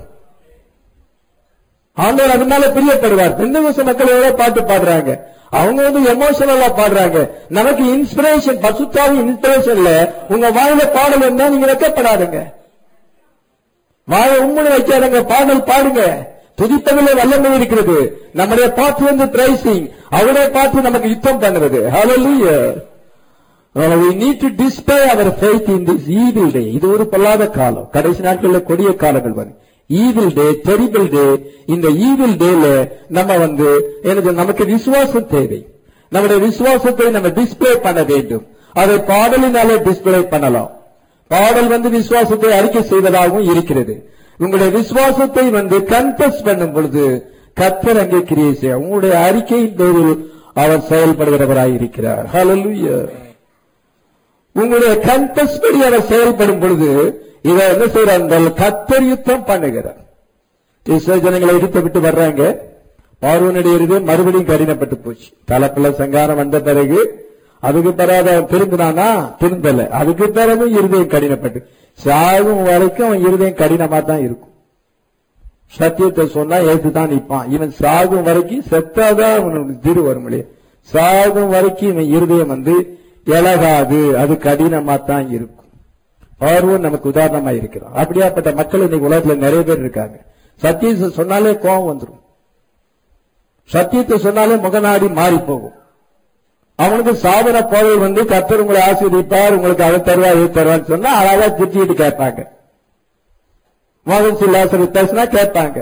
S1: ஆண்டவர் அதனால பிரியப்படுவார் பெந்தகோச மக்கள் எவ்வளவு பாட்டு பாடுறாங்க அவங்க வந்து எமோஷனலா பாடுறாங்க நமக்கு இன்ஸ்பிரேஷன் பசுத்தாவும் இன்ஸ்பிரேஷன்ல உங்க வாயில பாடல் இருந்தா நீங்க வெக்கப்படாதுங்க வாயை உம்முன்னு வைக்காதங்க பாடல் பாடுங்க துதிப்பதிலே வல்லமை இருக்கிறது நம்முடைய பாட்டு வந்து பிரைசிங் அவருடைய பாட்டு நமக்கு யுத்தம் பண்ணுறது Hallelujah. Uh, we need to display our faith in this evil day. இது ஒரு பொல்லாத காலம் கடைசி நாட்களில் கொடிய காலங்கள் வரும் ஈவில் டே டெரிபிள் டே இந்த ஈவில் டேல நம்ம வந்து எனக்கு நமக்கு விசுவாசம் தேவை நம்முடைய விசுவாசத்தை நம்ம டிஸ்ப்ளே பண்ண வேண்டும் அதை பாடலினாலே டிஸ்ப்ளே பண்ணலாம் பாடல் வந்து விசுவாசத்தை அறிக்கை செய்வதாகவும் இருக்கிறது உங்களுடைய விசுவாசத்தை வந்து கன்ஃபஸ் பண்ணும் பொழுது கத்தர் அங்கே கிரியை செய்ய உங்களுடைய அறிக்கையின் பேரில் அவர் செயல்படுகிறவராய் இருக்கிறார் ஹalleluya உங்களுடைய கன்ஃபஸ் படி அவர் செயல்படும் பொழுது இதை என்ன செய்யறார் என்றால் கத்தர் யுத்தம் பண்ணுகிறார் இஸ்ரேல் ஜனங்களை எடுத்து விட்டு வர்றாங்க பார்வனுடைய இருதயம் மறுபடியும் கடினப்பட்டு போச்சு தலைப்புல சங்காரம் வந்த பிறகு அதுக்கு பிறகு அவன் திரும்பினானா திரும்பல அதுக்கு பிறகும் இருதயம் கடினப்பட்டு சாகும் வரைக்கும் அவன் இருதயம் கடினமா தான் இருக்கும் சத்தியத்தை சொன்னா ஏத்து தான் நிப்பான் இவன் சாகும் வரைக்கும் செத்தாதான் அவனுக்கு திரு வரும் இல்லையா சாகும் வரைக்கும் இவன் இருதயம் வந்து இழகாது அது கடினமா தான் இருக்கும் பார்வன் நமக்கு உதாரணமா இருக்கிறான் அப்படியாப்பட்ட மக்கள் இன்னைக்கு உலகத்துல நிறைய பேர் இருக்காங்க சத்தியத்தை சொன்னாலே கோபம் வந்துடும் சத்தியத்தை சொன்னாலே முகநாடி மாறி போகும் அவனுக்கு சாதன போதை வந்து கத்தர் உங்களை ஆசீர்வதிப்பார் உங்களுக்கு அதை தருவா இது தருவான்னு சொன்னா அழகா திட்டிட்டு கேட்பாங்க மகன் சில்லாசரி பேசினா கேட்பாங்க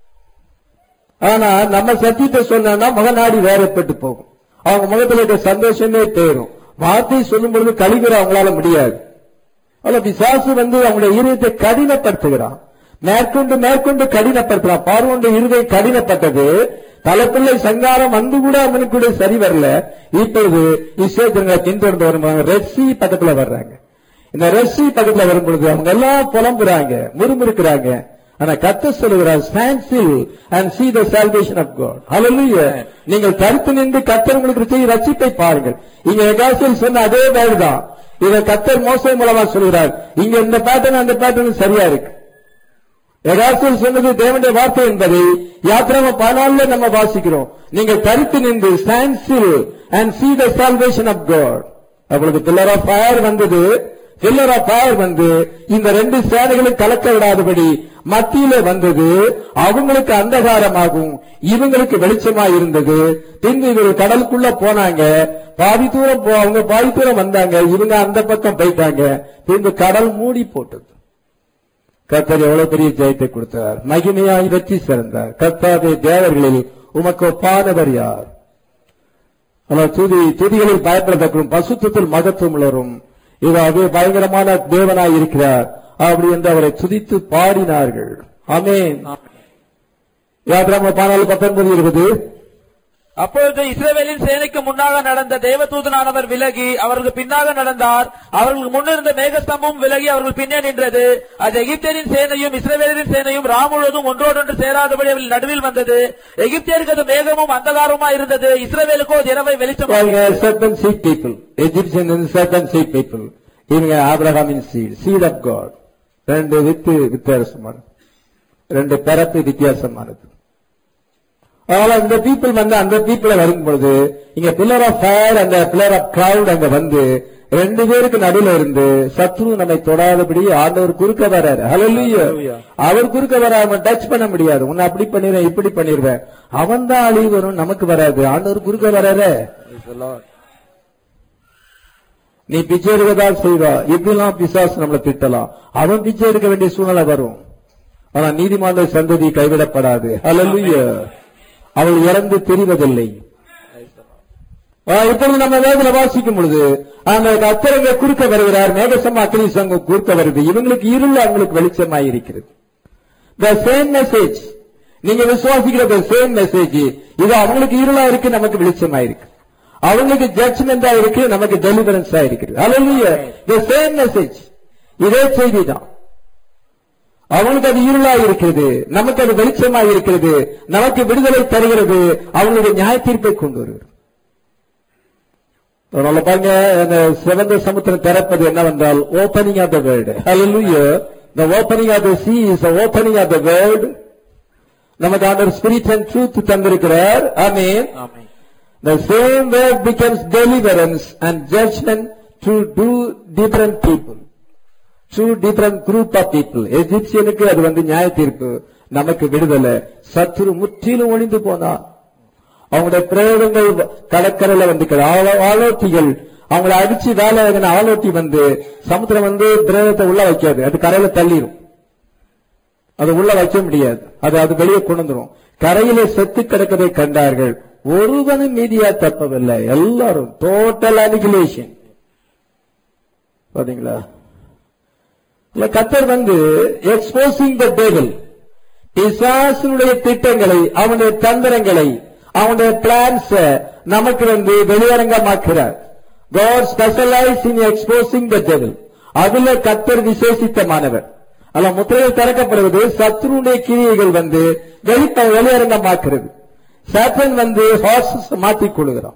S1: ஆனா நம்ம சத்தியத்தை சொன்னா முகநாடி வேறப்பட்டு போகும் அவங்க முகத்துல இருக்க சந்தோஷமே தேரும் வார்த்தை சொல்லும் பொழுது கழிவுற அவங்களால முடியாது ஆனா பிசாசு வந்து அவங்களுடைய இருதயத்தை கடினப்படுத்துகிறான் மேற்கொண்டு மேற்கொண்டு கடினப்படுத்துறான் பார்வனுடைய இருதயம் கடினப்பட்டது தலைப்பிள்ளை சங்காரம் வந்து கூட அவனுக்கு கூட சரி வரல இப்பொழுது இஸ்ரேஜங்களை பின்தொடர்ந்து வருவாங்க ரெட்சி பக்கத்துல வர்றாங்க இந்த ரெட்சி பக்கத்துல வரும் பொழுது அவங்க எல்லாம் புலம்புறாங்க முறுமுறுக்கிறாங்க ஆனா கத்த சொல்லுகிறார் stand still and see the salvation of God hallelujah நீங்கள் கருத்து நின்று கத்தர் உங்களுக்கு செய்ய ரட்சிப்பை பாருங்கள் இங்க எகாசில் சொன்ன அதே வேறு தான் இதை கத்தர் மோசை மூலமா சொல்கிறார் இங்க இந்த பேட்டர்ன் அந்த பேட்டர்ன் சரியா இருக்கு எகாசில் சொன்னது தேவனுடைய வார்த்தை என்பதை யாத்திராம பதினாலுல நம்ம வாசிக்கிறோம் நீங்கள் கருத்து நின்று stand still and see the salvation of God அவளுக்கு பில்லர் ஆஃப் ஃபயர் வந்தது பில்லர் ஆஃப் ஃபயர் வந்து இந்த ரெண்டு சேனைகளும் கலக்க விடாதபடி மத்தியில வந்தது அவங்களுக்கு அந்தகாரமாகும் இவங்களுக்கு வெளிச்சமா இருந்தது பின்பு இவங்க கடலுக்குள்ள போனாங்க பாதி தூரம் போ அவங்க பாதி தூரம் வந்தாங்க இவங்க அந்த பக்கம் போயிட்டாங்க பின்பு கடல் மூடி போட்டது கர்த்தர் எவ்வளவு பெரிய ஜெயத்தை கொடுத்தார் மகிமையாய் வெற்றி சிறந்தார் கர்த்தாவே தேவர்களில் உமக்கு ஒப்பானவர் யார் ஆனால் துதி துதிகளில் பயப்படத்தக்கும் பசுத்தத்தில் மகத்துவம் உள்ளவரும் இதாவது பயங்கரமான தேவனாய் இருக்கிறார் அப்படி என்று அவரை துதித்து பாடினார்கள் ஆமென் யாத்திராம பானாலு பத்தொன்பது இருபது
S2: அப்பொழுது இஸ்ரவேலின் சேனைக்கு முன்னாக நடந்த தேவதூதனானவர் விலகி அவர்களுக்கு பின்னாக நடந்தார் அவர்களுக்கு முன்னிருந்த மேகஸ்தம்பம் விலகி அவர்கள் பின்னே நின்றது அது எகிப்தியரின் சேனையும் இஸ்ரவேலின் சேனையும் ரா முழுவதும் ஒன்றோடொன்று சேராதபடி அவர்கள் நடுவில் வந்தது எகிப்தியருக்கு அது மேகமும் அந்தகாரமா இருந்தது இஸ்ரவேலுக்கோ அது இரவை வெளிச்சம்
S1: பாருங்க certain seed people Egyptian and certain seed people இவங்க ஆபிரகாமின் seed seed of God ரெண்டு வித்து வித்தியாசமானது ரெண்டு பிறப்பு வித்தியாசமானது அதனால இந்த பீப்புள் வந்து அந்த பீப்புள வரும் பொழுது இங்க பில்லர் ஆஃப் ஃபயர் அந்த பில்லர் ஆஃப் கிளவுட் அங்க வந்து ரெண்டு பேருக்கு நடுவுல இருந்து சத்ரு நம்மை தொடாதபடி ஆண்டவர் குறுக்க வராரு ஹalleluya அவர் குறுக்க வராம டச் பண்ண முடியாது உன்னை அப்படி பண்ணிடுவேன் இப்படி பண்ணிடுவேன் அவன் தான் அழிவு வரும் நமக்கு வராது ஆண்டவர் குறுக்க வராரு நீ பிச்சை எடுக்கதான் செய்வா இப்படிலாம் பிசாசு நம்மளை திட்டலாம் அவன் பிச்சை எடுக்க வேண்டிய சூழ்நிலை வரும் ஆனா நீதிமான சந்ததி கைவிடப்படாது ஹalleluya அவள் இறந்து தெரிவதில்லை ஆஹ் இப்பொழுது நம்ம வேதனை வாசிக்கும் பொழுது அந்த கத்தரங்க குறுக்க வருகிறார் மேகசம் அக்னி சங்கம் குறுக்க வருது இவங்களுக்கு இருள் அவங்களுக்கு வெளிச்சமாய் இருக்கிறது த சேம் மெசேஜ் நீங்க விசுவாசிக்கிற த சேம் மெசேஜ் இது அவங்களுக்கு இருளா இருக்கு நமக்கு வெளிச்சமா இருக்கு அவங்களுக்கு ஜட்ஜ்மெண்டா இருக்கு நமக்கு டெலிவரன்ஸா இருக்குது அல்ல த சேம் மெசேஜ் இதே செய்தி தான் அவங்களுக்கு அது இருளா இருக்கிறது நமக்கு அது வெளிச்சமா இருக்கிறது நமக்கு விடுதலை தருகிறது அவங்களுடைய நியாய தீர்ப்பை கொண்டு வருகிறது அதனால பாருங்க அந்த சிவந்த சமுத்திரம் திறப்பது என்னவென்றால் ஓப்பனிங் ஆஃப் த வேர்ல்டு ஹalleluya the opening of the sea is the opening of the world நமக்கு ஆண்டவர் ஸ்பிரிட் அண்ட் ட்ரூத் தந்திருக்கிறார் ஆமென்
S2: ஆமென்
S1: the same word becomes deliverance and judgment to do different people to different group of people எகிப்சியனுக்கு அது வந்து நியாய தீர்ப்பு நமக்கு விடுதலை சத்துரு முற்றிலும் ஒளிந்து போனார் அவங்களுடைய பிரயோகங்கள் கடற்கரையில வந்து கிட- ஆளோ- ஆலோட்டிகள் அவங்கள அடிச்சு வேலை வாங்கின ஆலோட்டி வந்து சமுத்திரம் வந்து பிரயோகத்தை உள்ள வைக்காது அது கரையில தள்ளிடும் அது உள்ள வைக்க முடியாது அது அது வெளியே கொண்டு வந்துரும் கரையிலே செத்து கிடக்கதை கண்டார்கள் ஒருவனும் மீதியா தப்பவில்லை எல்லாரும் டோட்டல் அனிகுலேஷன் பாத்தீங்களா இல்ல கத்தர் வந்து எக்ஸ்போசிங் த டேபிள் பிசாசனுடைய திட்டங்களை அவனுடைய தந்திரங்களை அவனுடைய பிளான்ஸ் நமக்கு வந்து வெளியரங்கமாக்கிறார் God specialize in exposing the devil அதுல கத்தர் விசேஷித்தமானவர் அல்ல முத்திரையில் திறக்கப்படுவது சத்ருடைய கிரியைகள் வந்து வெளிப்ப வெளியரங்கமாக்குறது சாத்தன் வந்து ஹார்சஸ் மாற்றிக் கொள்கிறான்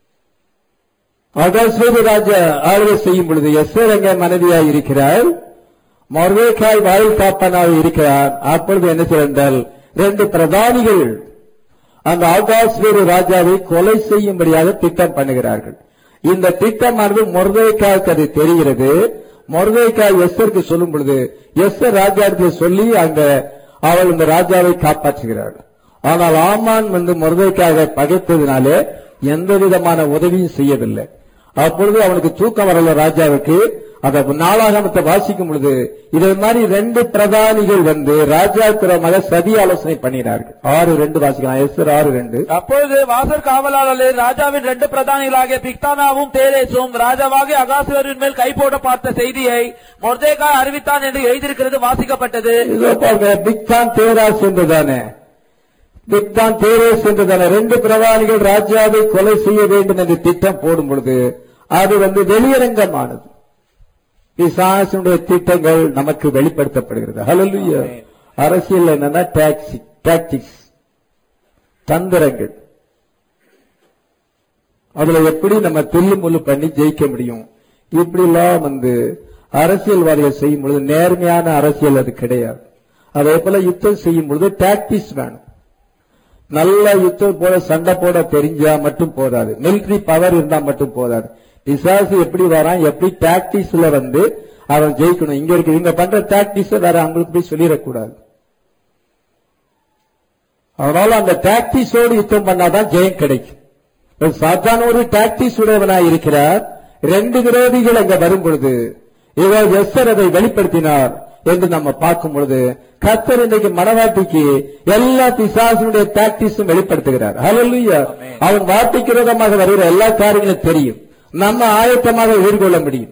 S1: அகாஸ்வேது ராஜா ஆளுகை செய்யும் பொழுது எஸ்வரங்க மனைவியாய் இருக்கிறார் மொர்வேக்காய் வாயில் காப்பனாக இருக்கிறார் அப்பொழுது என்ன செய்தால் ரெண்டு பிரதானிகள் அந்த ஆகாஸ்வேரு ராஜாவை கொலை செய்யும்படியாக திட்டம் பண்ணுகிறார்கள் இந்த திட்டமானது மொர்வேக்காய்க்கு அது தெரிகிறது மொர்வேக்காய் எஸ்ஸருக்கு சொல்லும் பொழுது எஸ்ஸர் ராஜாவுக்கு சொல்லி அங்க அவள் இந்த ராஜாவை காப்பாற்றுகிறாள் ஆனால் ஆமான் வந்து மொர்வேக்காக பகைத்ததினாலே எந்த விதமான உதவியும் செய்யவில்லை அப்பொழுது அவனுக்கு தூக்கம் வரல ராஜாவுக்கு அந்த நாளாகமத்தை வாசிக்கும் பொழுது இதே மாதிரி ரெண்டு பிரதானிகள் வந்து ராஜாவுக்கு சதி ஆலோசனை பண்ணினார்கள் ஆறு ரெண்டு வாசிக்கலாம் எஸ் ஆறு ரெண்டு
S2: அப்பொழுது வாசற் காவலாளர் ராஜாவின் ரெண்டு பிரதானிகளாகிய பிக்தானாவும் தேரேசும் ராஜாவாகிய அகாசுவரின் மேல் கை போட பார்த்த செய்தியை மொர்தேகாய் அறிவித்தான் என்று எழுதியிருக்கிறது வாசிக்கப்பட்டது
S1: இதோ பாருங்க பிக்தான் தேராஸ் என்றுதானே பிக்தான் தேரேஸ் என்றுதானே ரெண்டு பிரதானிகள் ராஜாவை கொலை செய்ய வேண்டும் என்று திட்டம் போடும் பொழுது அது வந்து வெளியரங்கமானது பிசாசுடைய திட்டங்கள் நமக்கு வெளிப்படுத்தப்படுகிறது ஹalleluya அரசியல் என்னன்னா டாக்ஸி டாக்டிக்ஸ் தந்திரங்கள் அதுல எப்படி நம்ம தில்லு முள்ளு பண்ணி ஜெயிக்க முடியும் இப்படி எல்லாம் வந்து அரசியல்வாதிகள் செய்யும் பொழுது நேர்மையான அரசியல் அது கிடையாது அதே போல யுத்தம் செய்யும் பொழுது டாக்டிஸ் வேணும் நல்ல யுத்தம் போல சண்டை போட தெரிஞ்சா மட்டும் போதாது மிலிட்டரி பவர் இருந்தா மட்டும் போதாது பிசாசு எப்படி வரான் எப்படி டாக்டிஸ்ல வந்து அவன் ஜெயிக்கணும் இங்க இருக்கு இவங்க பண்ற டாக்டிஸ் வேற அவங்களுக்கு போய் சொல்லிடக்கூடாது அதனால அந்த டாக்டிஸோடு யுத்தம் பண்ணாதான் ஜெயம் கிடைக்கும் இப்ப சாத்தான ஒரு டாக்டிஸ் உடையவனாய் இருக்கிறார் ரெண்டு விரோதிகள் அங்க வரும் பொழுது இவர் எஸ்ஸர் அதை வெளிப்படுத்தினார் என்று நம்ம பார்க்கும் பொழுது கர்த்தர் இன்றைக்கு மனவாட்டிக்கு எல்லா பிசாசனுடைய டாக்டிஸும் வெளிப்படுத்துகிறார் ஹalleluya அவன் வார்த்தைக்கு விரோதமாக வருகிற எல்லா காரியங்களும் தெரியும் நம்ம ஆயத்தமாக எதிர்கொள்ள முடியும்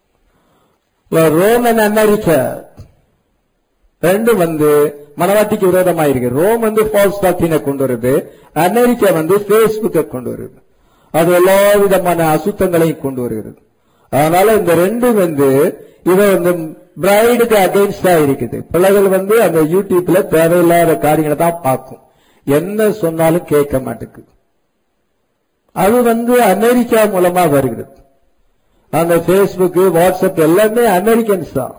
S1: ரோமன் அமெரிக்கா ரெண்டும் வந்து மனவாட்டிக்கு விரோதமாக இருக்கு ரோம் வந்து ஃபால்ஸ் டாக்டினை கொண்டு வருது அமெரிக்கா வந்து பேஸ்புக்கை கொண்டு வருது அது எல்லா விதமான அசுத்தங்களையும் கொண்டு வருகிறது அதனால இந்த ரெண்டும் வந்து இதை வந்து பிரைடுக்கு அகைன்ஸ்டா இருக்குது பிள்ளைகள் வந்து அந்த யூடியூப்ல தேவையில்லாத காரியங்களை தான் பார்க்கும் என்ன சொன்னாலும் கேட்க மாட்டேங்குது அது வந்து அமெரிக்கா மூலமா வருகிறது அந்த பேஸ்புக் வாட்ஸ்அப் எல்லாமே அமெரிக்கன்ஸ் தான்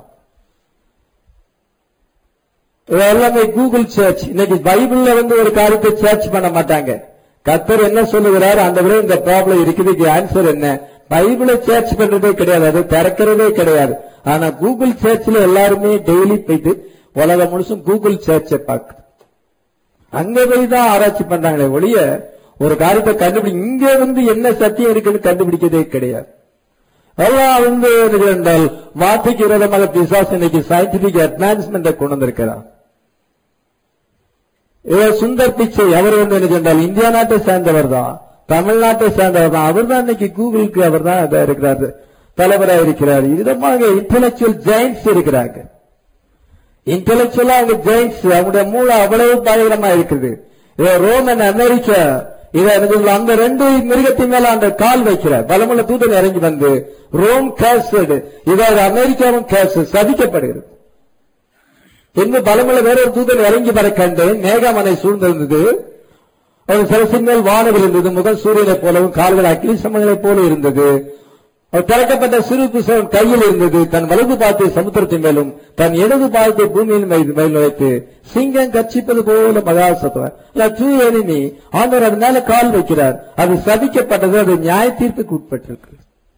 S1: இது எல்லாமே கூகுள் சர்ச் இன்னைக்கு பைபிள்ல வந்து ஒரு காரியத்தை சர்ச் பண்ண மாட்டாங்க கத்தர் என்ன சொல்லுகிறார் அந்த விட இந்த ப்ராப்ளம் இருக்குது இதுக்கு ஆன்சர் என்ன பைபிளை சர்ச் பண்றதே கிடையாது அது திறக்கிறதே கிடையாது ஆனா கூகுள் சர்ச்ல எல்லாருமே டெய்லி போயிட்டு உலகம் முழுசும் கூகுள் சர்ச்சை பார்க்க அங்க போய் தான் ஆராய்ச்சி பண்றாங்களே ஒழிய ஒரு காரியத்தை கண்டுபிடி இங்க வந்து என்ன சத்தியம் இருக்குன்னு கண்டுபிடிக்கிறதே கிடையாது எல்லாம் வந்து என்ன என்றால் வார்த்தைக்கு விரோதமாக பிசாசு இன்னைக்கு சயின்டிபிக் அட்வான்ஸ்மெண்ட்டை கொண்டு வந்திருக்கிறார் இவர் சுந்தர் பிச்சை அவர் வந்து என்ன சொன்னால் இந்தியா நாட்டை சேர்ந்தவர் தான் தமிழ்நாட்டை சேர்ந்தவர் தான் அவர் தான் இன்னைக்கு கூகுளுக்கு அவர் தான் இதா இருக்கிறார் தலைவராக இருக்கிறார் விதமாக இன்டலெக்சுவல் ஜெயின்ஸ் இருக்கிறாங்க இன்டலெக்சுவலா அவங்க ஜெயின்ஸ் அவங்களுடைய மூளை அவ்வளவு பயங்கரமா இருக்குது இத ரோமன் அமெரிக்கா இத எனக்கு சொல்ல, அந்த ரெண்டு மிருகத்தின் மேல அந்த கால் வைக்கிறார் பலமுள்ள தூதன் இறங்கி வந்து ரோம் கேசட் இதாவது அமெரிக்காவும் கேசட் சதிக்கப்படுகிறது என்று பலமுள்ள வேறொரு தூதன் இறங்கி வர கண்டேன் மேகமனை சூழ்ந்திருந்தது அவர் சிறசின் மேல் வானவில் இருந்தது முகம் சூரியனைப் போலவும் கால்கள் அக்னி சமங்களைப் போல இருந்தது அவர் திறக்கப்பட்ட சிறு புஸ்தகம் கையில் இருந்தது தன் வலது பாகத்தை சமுத்திரத்தின் மேலும் தன் இடது பாகத்தை பூமியின் மேல் மேல் வைத்து சிங்கம் கட்சிப்பது போல மகா சத்துவம் டூ எனிமி ஆண்டவர் அது மேல கால் வைக்கிறார் அது சபிக்கப்பட்டது அது நியாய தீர்ப்புக்கு உட்பட்டிருக்கு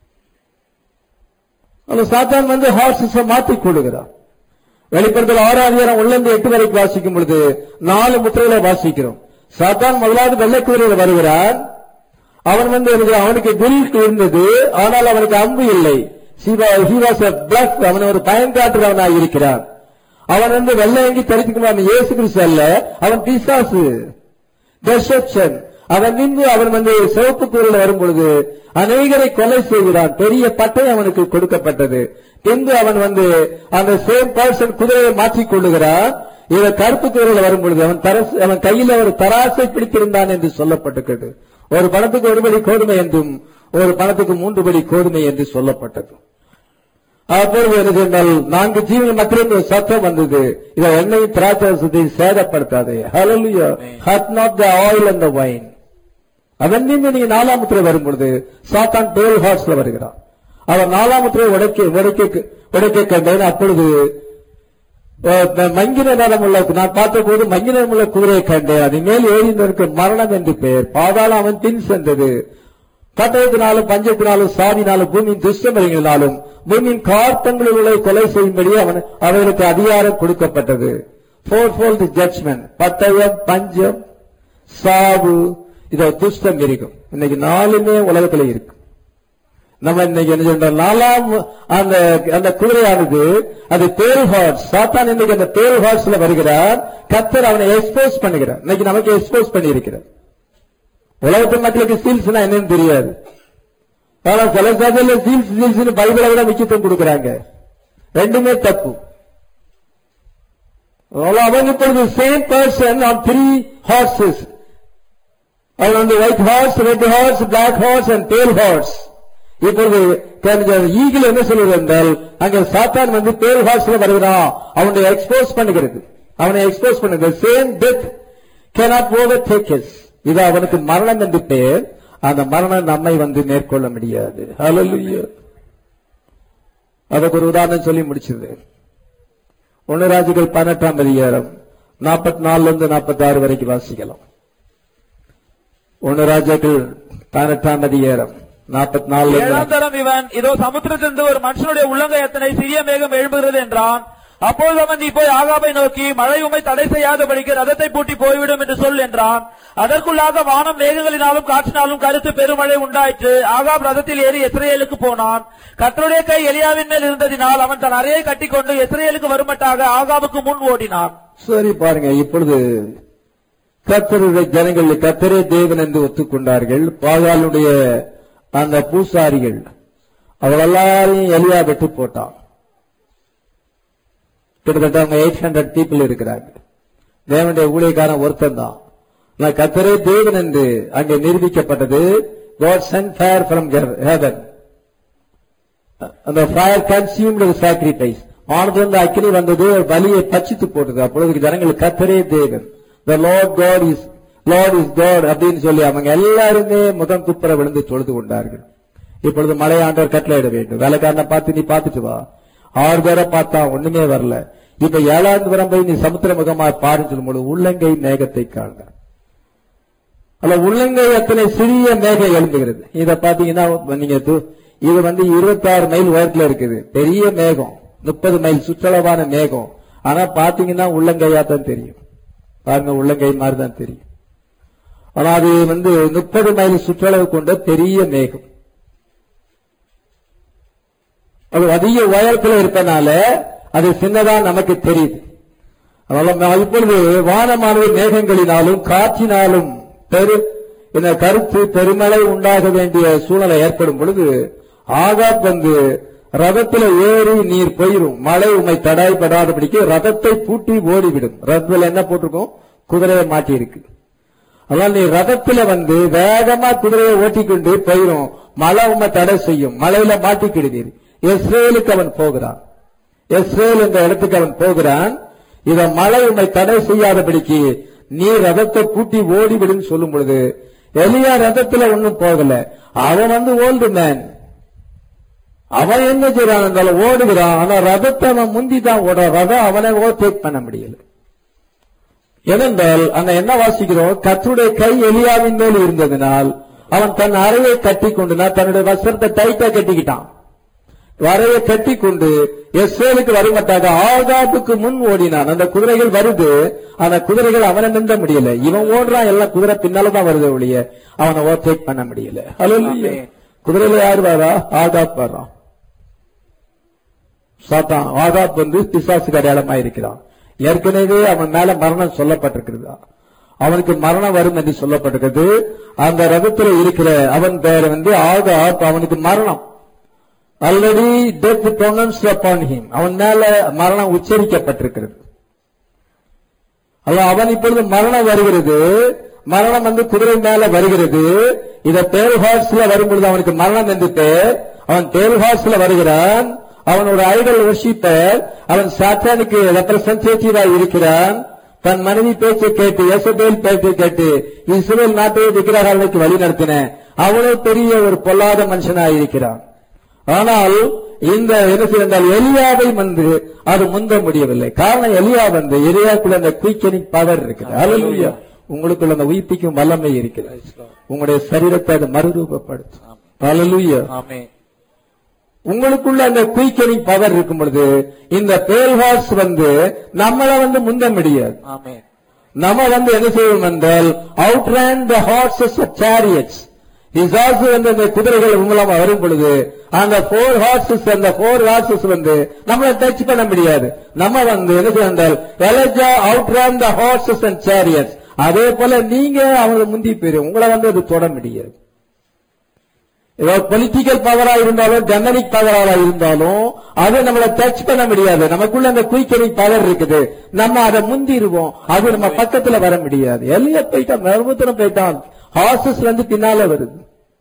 S1: அந்த சாத்தான் வந்து ஹார்சஸ மாத்தி கொடுக்கிறார் வெளிப்படுத்தல் ஆறாவது அதிகாரம் உள்ளிருந்து எட்டு வரைக்கும் வாசிக்கும் பொழுது நாலு முத்திரைகளை வாசிக்கிறோம் சாத்தான் முதலாவது வெள்ளைக்குதிரையில் வருகிறான் அவன் வந்து எனக்கு அவனுக்கு வில் இருந்தது ஆனால் அவனுக்கு அம்பு இல்லை he was a bluff அவன் ஒரு பயன்காட்டுறவனாக இருக்கிறான் அவன் வந்து வெள்ளை எங்கி தரித்துக்கு அவன் இயேசு கிறிஸ்து அல்ல அவன் பிசாசு deception அவன் நின்று அவன் வந்து சிவப்பு கூறில் வரும் பொழுது அநேகரை கொலை செய்கிறான் பெரிய பட்டை அவனுக்கு கொடுக்கப்பட்டது பின்பு அவன் வந்து அந்த சேம் பர்சன் குதிரையை மாற்றிக் கொள்ளுகிறான் இவன் கருப்பு கூறில் வரும் பொழுது அவன் தரசு அவன் கையில் ஒரு தராசை பிடித்திருந்தான் என்று சொல்லப்பட்டிருக்கிறது ஒரு பணத்துக்கு ஒரு படி கோதுமை என்றும் ஒரு பணத்துக்கு மூன்று படி கோதுமை என்று சொல்லப்பட்டது அப்பொழுது என்ன சொன்னால் நான்கு ஜீவன் மற்றும் ஒரு சத்தம் வந்தது இதை எண்ணெய் திராட்சை சேதப்படுத்தாதே ஹalleluya hath not the oil and the wine அதன் மீது நீங்க நாலாம் முத்திரை வரும் பொழுது சாத்தான் டோல் ஹார்ஸ்ல வருகிறான் அவன் நாலாம் முத்திரை உடைக்க உடைக்க உடைக்க கண்டேன் அப்பொழுது அஹ், மங்கின நிறம் உள்ள நான் பார்த்த போது மங்கின நிறம் உள்ள குதிரையை கண்டேன் அது மேல் ஏறினருக்கு மரணம் என்று பெயர் பாதாளம் அவன் பின் சென்றது பட்டயத்தினாலும் பஞ்சத்தினாலும் சாதினாலும் பூமியின் துஷ்டமரிகளினாலும் பூமியின் கார்த்தங்களில் உள்ள கொலை செய்யும்படி அவன் அவர்களுக்கு அதிகாரம் கொடுக்கப்பட்டது ஃபோர் ஃபோல்ட் ஜட்ஜ்மெண்ட் பட்டயம் பஞ்சம் சாவு இதோ துஷ்டம் இருக்கும் இன்னைக்கு நாலுமே உலகத்துல இருக்கு நம்ம இன்னைக்கு என்ன சொல்றோம் நாலாம் அந்த அந்த குதிரையானது அது தேல் ஹார்ஸ் சாத்தான் இன்னைக்கு அந்த தேல் ஹார்ஸ்ல வருகிறார் கத்தர் அவனை எக்ஸ்போஸ் பண்ணுகிறார் இன்னைக்கு நமக்கு எக்ஸ்போஸ் பண்ணி இருக்கிறார் உலகத்து மக்களுக்கு சீல்ஸ்னா என்னன்னு தெரியாது ஆனா சில சபையில சீல்ஸ் சீல்ஸ் பைபிளை விட முக்கியத்துவம் கொடுக்கறாங்க ரெண்டுமே தப்பு அவ்வளவு அவங்க இப்பொழுது same person on three horses அவன் வந்து white horse red horse black horse and pale horse இப்பொழுது ஈகிள் என்ன சொல்வது என்றால் அங்க சாத்தான் வந்து டேல் ஹார்ஸ்ல வருகிறான் அவனை எக்ஸ்போஸ் பண்ணுகிறது அவனை எக்ஸ்போஸ் பண்ணுகிறது same death cannot overtakes இது அவனுக்கு மரணம் என்று பெயர் அந்த மரணம் நம்மை வந்து மேற்கொள்ள முடியாது ஹalleluya அதுக்கு ஒரு உதாரணம் சொல்லி முடிச்சது ஒன்னு ராஜுகள் பதினெட்டாம் அதிகாரம் நாற்பத்தி நாலுல இருந்து நாற்பத்தி ஆறு வரைக்கும் வாசிக்கலாம் ஒன்னு ராஜாக்கள் பதினெட்டாம் அதிகாரம் நாற்பத்தி நாலுல இருந்து
S2: ஏழாம் தரம் இவன் இதோ சமுத்திரத்திலிருந்து ஒரு மனுஷனுடைய உள்ளங்கை எத்தனை சிறிய மேகம் எழும்புகிறது என்றான் அப்பொழுது அவன் நீ போய் ஆகாபை நோக்கி மழை உமை தடை செய்யாதபடிக்கு ரதத்தை பூட்டி போய்விடும் என்று சொல் என்றான் அதற்குள்ளாக வானம் மேகங்களினாலும் காற்றினாலும் கருத்து பெருமழை உண்டாயிற்று ஆகாப் ரதத்தில் ஏறி எஸ்ரேலுக்கு போனான் கர்த்தருடைய கை எலியாவின் மேல் இருந்ததினால் அவன் தன் அறையை கட்டிக்கொண்டு எஸ்ரேலுக்கு வருமட்டாக ஆகாபுக்கு முன் ஓடினான்
S1: சரி பாருங்க இப்பொழுது கர்த்தருடைய ஜனங்கள் கர்த்தரே தேவன் என்று ஒத்துக்கொண்டார்கள் பாகாலுடைய அந்த பூசாரிகள் அவள் எல்லாரையும் எலியா வெட்டி போட்டான் கிட்டத்தட்ட அவங்க எயிட் ஹண்ட்ரட் பீப்புள் இருக்கிறாங்க தேவனுடைய ஊழியக்காரன் ஒருத்தன் தான் ஆனா கர்த்தரே தேவன் என்று அங்கே நிரூபிக்கப்பட்டது God sent fire from heaven அந்த ஃபயர் கன்சியூம்டு சாக்ரிஃபைஸ் வானத்திலிருந்து அக்கினி வந்தது பலியை பச்சித்து போட்டது அப்பொழுது ஜனங்கள் கத்தரே தேவன் the Lord God is Lord is God அப்படின்னு சொல்லி அவங்க எல்லாருமே முதன் குப்புற விழுந்து தொழுது கொண்டார்கள் இப்பொழுது மலையாண்டவர் கட்டளையிட வேண்டும் வேலைக்காரனை பார்த்து நீ பார்த்துட்டு வா ஆறு பேரை பார்த்தா ஒண்ணுமே வரல இப்ப ஏழாவது வரம் போய் நீ சமுத்திர முகமா பாருன்னு சொல்லும்போது உள்ளங்கை மேகத்தை காண்க அல்ல உள்ளங்கை அத்தனை சிறிய மேகம் எழும்புகிறது இத பாத்தீங்கன்னா நீங்க து- இது வந்து 26 மைல் உயரத்துல இருக்குது பெரிய மேகம் முப்பது மைல் சுற்றளவான மேகம் ஆனா பாத்தீங்கன்னா உள்ளங்கையா தான் தெரியும் பாருங்க உள்ளங்கை மாதிரி தான் தெரியும் ஆனா அது வந்து முப்பது மைல் சுற்றளவு கொண்ட பெரிய மேகம் அது அதிக உயரத்துல இருப்பனால அது சின்னதா நமக்கு தெரியுது அதனால நான் இப்பொழுது வானமானது மேகங்களினாலும் காற்றினாலும் பெரு இந்த கருத்து பெருமழை உண்டாக வேண்டிய சூழ்நிலை ஏற்படும் பொழுது ஆகாப் வந்து ரதத்துல ஏறி நீர் போயிரும் மழை உமை தடாய்படாதபடிக்கு ரதத்தை பூட்டி ஓடிவிடும் ரதத்துல என்ன போட்டிருக்கோம் குதிரையை மாட்டி இருக்கு அதனால நீ ரதத்துல வந்து வேகமா குதிரையை ஓட்டிக்கொண்டு போயிரும் மழை உமை தடை செய்யும் மழையில மாட்டிக்கிடுவீர் இஸ்ரேலுக்கு அவன் போகிறான் இஸ்ரேல் என்ற இடத்துக்கு அவன் போகிறான் இத மழை உமை தடை செய்யாதபடிக்கு நீ ரதத்தை பூட்டி ஓடிவிடுன்னு சொல்லும் பொழுது எலியா ரதத்துல ஒண்ணும் போகல அவன் வந்து ஓல்டு மேன் அவன் என்ன செய்யறான் இருந்தாலும் ஓடுகிறான் ஆனா ரதத்தை அவன் முந்தி தான் ஓடுறான் ரதம் அவனை ஓவர்டேக் பண்ண முடியல ஏனென்றால் அங்க என்ன வாசிக்கிறோம் கர்த்தருடைய கை எலியாவின் மேல் இருந்ததினால் அவன் தன் அறையை கட்டி கொண்டுனா தன்னுடைய வஸ்திரத்தை டைட்டா கட்டிக்கிட்டான் வரையை கட்டி கொண்டு எஸ்ரேலுக்கு வரமாட்டாக ஆகாப்புக்கு முன் ஓடினான் அந்த குதிரைகள் வருது அந்த குதிரைகள் அவனை நின்ற முடியல இவன் ஓடுறான் எல்லாம் குதிரை பின்னாலதான் வருது ஒழிய அவனை ஓவர்டேக் பண்ண முடியல ஹலோ குதிரையில யார் வரா ஆகாப் வர்றான் சாத்தான் ஆகாப் வந்து பிசாசுக்கு அடையாளமா இருக்கிறான் ஏற்கனவே அவன் மேல மரணம் சொல்லப்பட்டிருக்கிறதா அவனுக்கு மரணம் வரும் என்று சொல்லப்பட்டிருக்கிறது அந்த ரதத்துல இருக்கிற அவன் பெயர் வந்து ஆகாப் அவனுக்கு மரணம் already death pronounced upon him அவன் மேல மரணம் உச்சரிக்கப்பட்டிருக்கிறது அல்ல அவன் இப்பொழுது மரணம் வருகிறது மரணம் வந்து குதிரை மேல வருகிறது இத பேல் ஹார்ஸ்ல வரும்பொழுது அவனுக்கு மரணம் என்று பேர் அவன் பேல் ஹார்ஸ்ல வருகிறான் அவனோட ஐடல் வர்ஷிப்பர் அவன் சாத்தானுக்கு ரெப்ரசன்டேட்டிவா இருக்கிறான் தன் மனைவி பேச்சை கேட்டு எசபேல் பேச்சை கேட்டு இஸ்ரேல் நாட்டை விக்கிரகாரனுக்கு வழி நடத்தின அவ்வளவு பெரிய ஒரு பொல்லாத மனுஷனாய் இருக்கிறான் ஆனால் இந்த என்ன செய்தால் எலியாவை வந்து அது முந்த முடியவில்லை காரணம் எலியா வந்து எலியாக்குள்ள அந்த குயிக்கனிங் பவர் இருக்குது ஹalleluya உங்களுக்குள்ள அந்த உயிர்ப்பிக்கும் வல்லமை இருக்கிறது உங்களுடைய சரீரத்தை அது மறுரூபப்படுத்தும் ஹalleluya
S2: ஆமென்
S1: உங்களுக்குள்ள அந்த குயிக்கனிங் பவர் இருக்கும் பொழுது இந்த பேல்ஹாஸ் வந்து நம்மள வந்து முந்த முடியாது
S2: ஆமென்
S1: நம்ம வந்து என்ன செய்வோம் என்றால் outrun the horses of chariots பிசாசு வந்து அந்த குதிரைகள் மூலமா வரும் பொழுது அந்த போர் ஹார்சஸ் அந்த போர் ஹார்சஸ் வந்து நம்மளை டச் பண்ண முடியாது நம்ம வந்து என்ன செய்வோம் என்றால் Elijah outrun the horses and chariots அதே போல நீங்க அவங்களை முந்தி போயிரும் உங்களை வந்து அது தொட முடியாது ஏதாவது பொலிட்டிக்கல் பவரா இருந்தாலும் ஜெனரிக் பவரா இருந்தாலும் அதை நம்மள டச் பண்ண முடியாது நமக்குள்ள அந்த குயிக்கனிங் பவர் இருக்குது நம்ம அதை முந்திருவோம் அது நம்ம பக்கத்துல வர முடியாது எல்லைய போயிட்டான் மர்மத்திரம் போயிட்டான் ஹார்சஸ் வந்து பின்னால வருது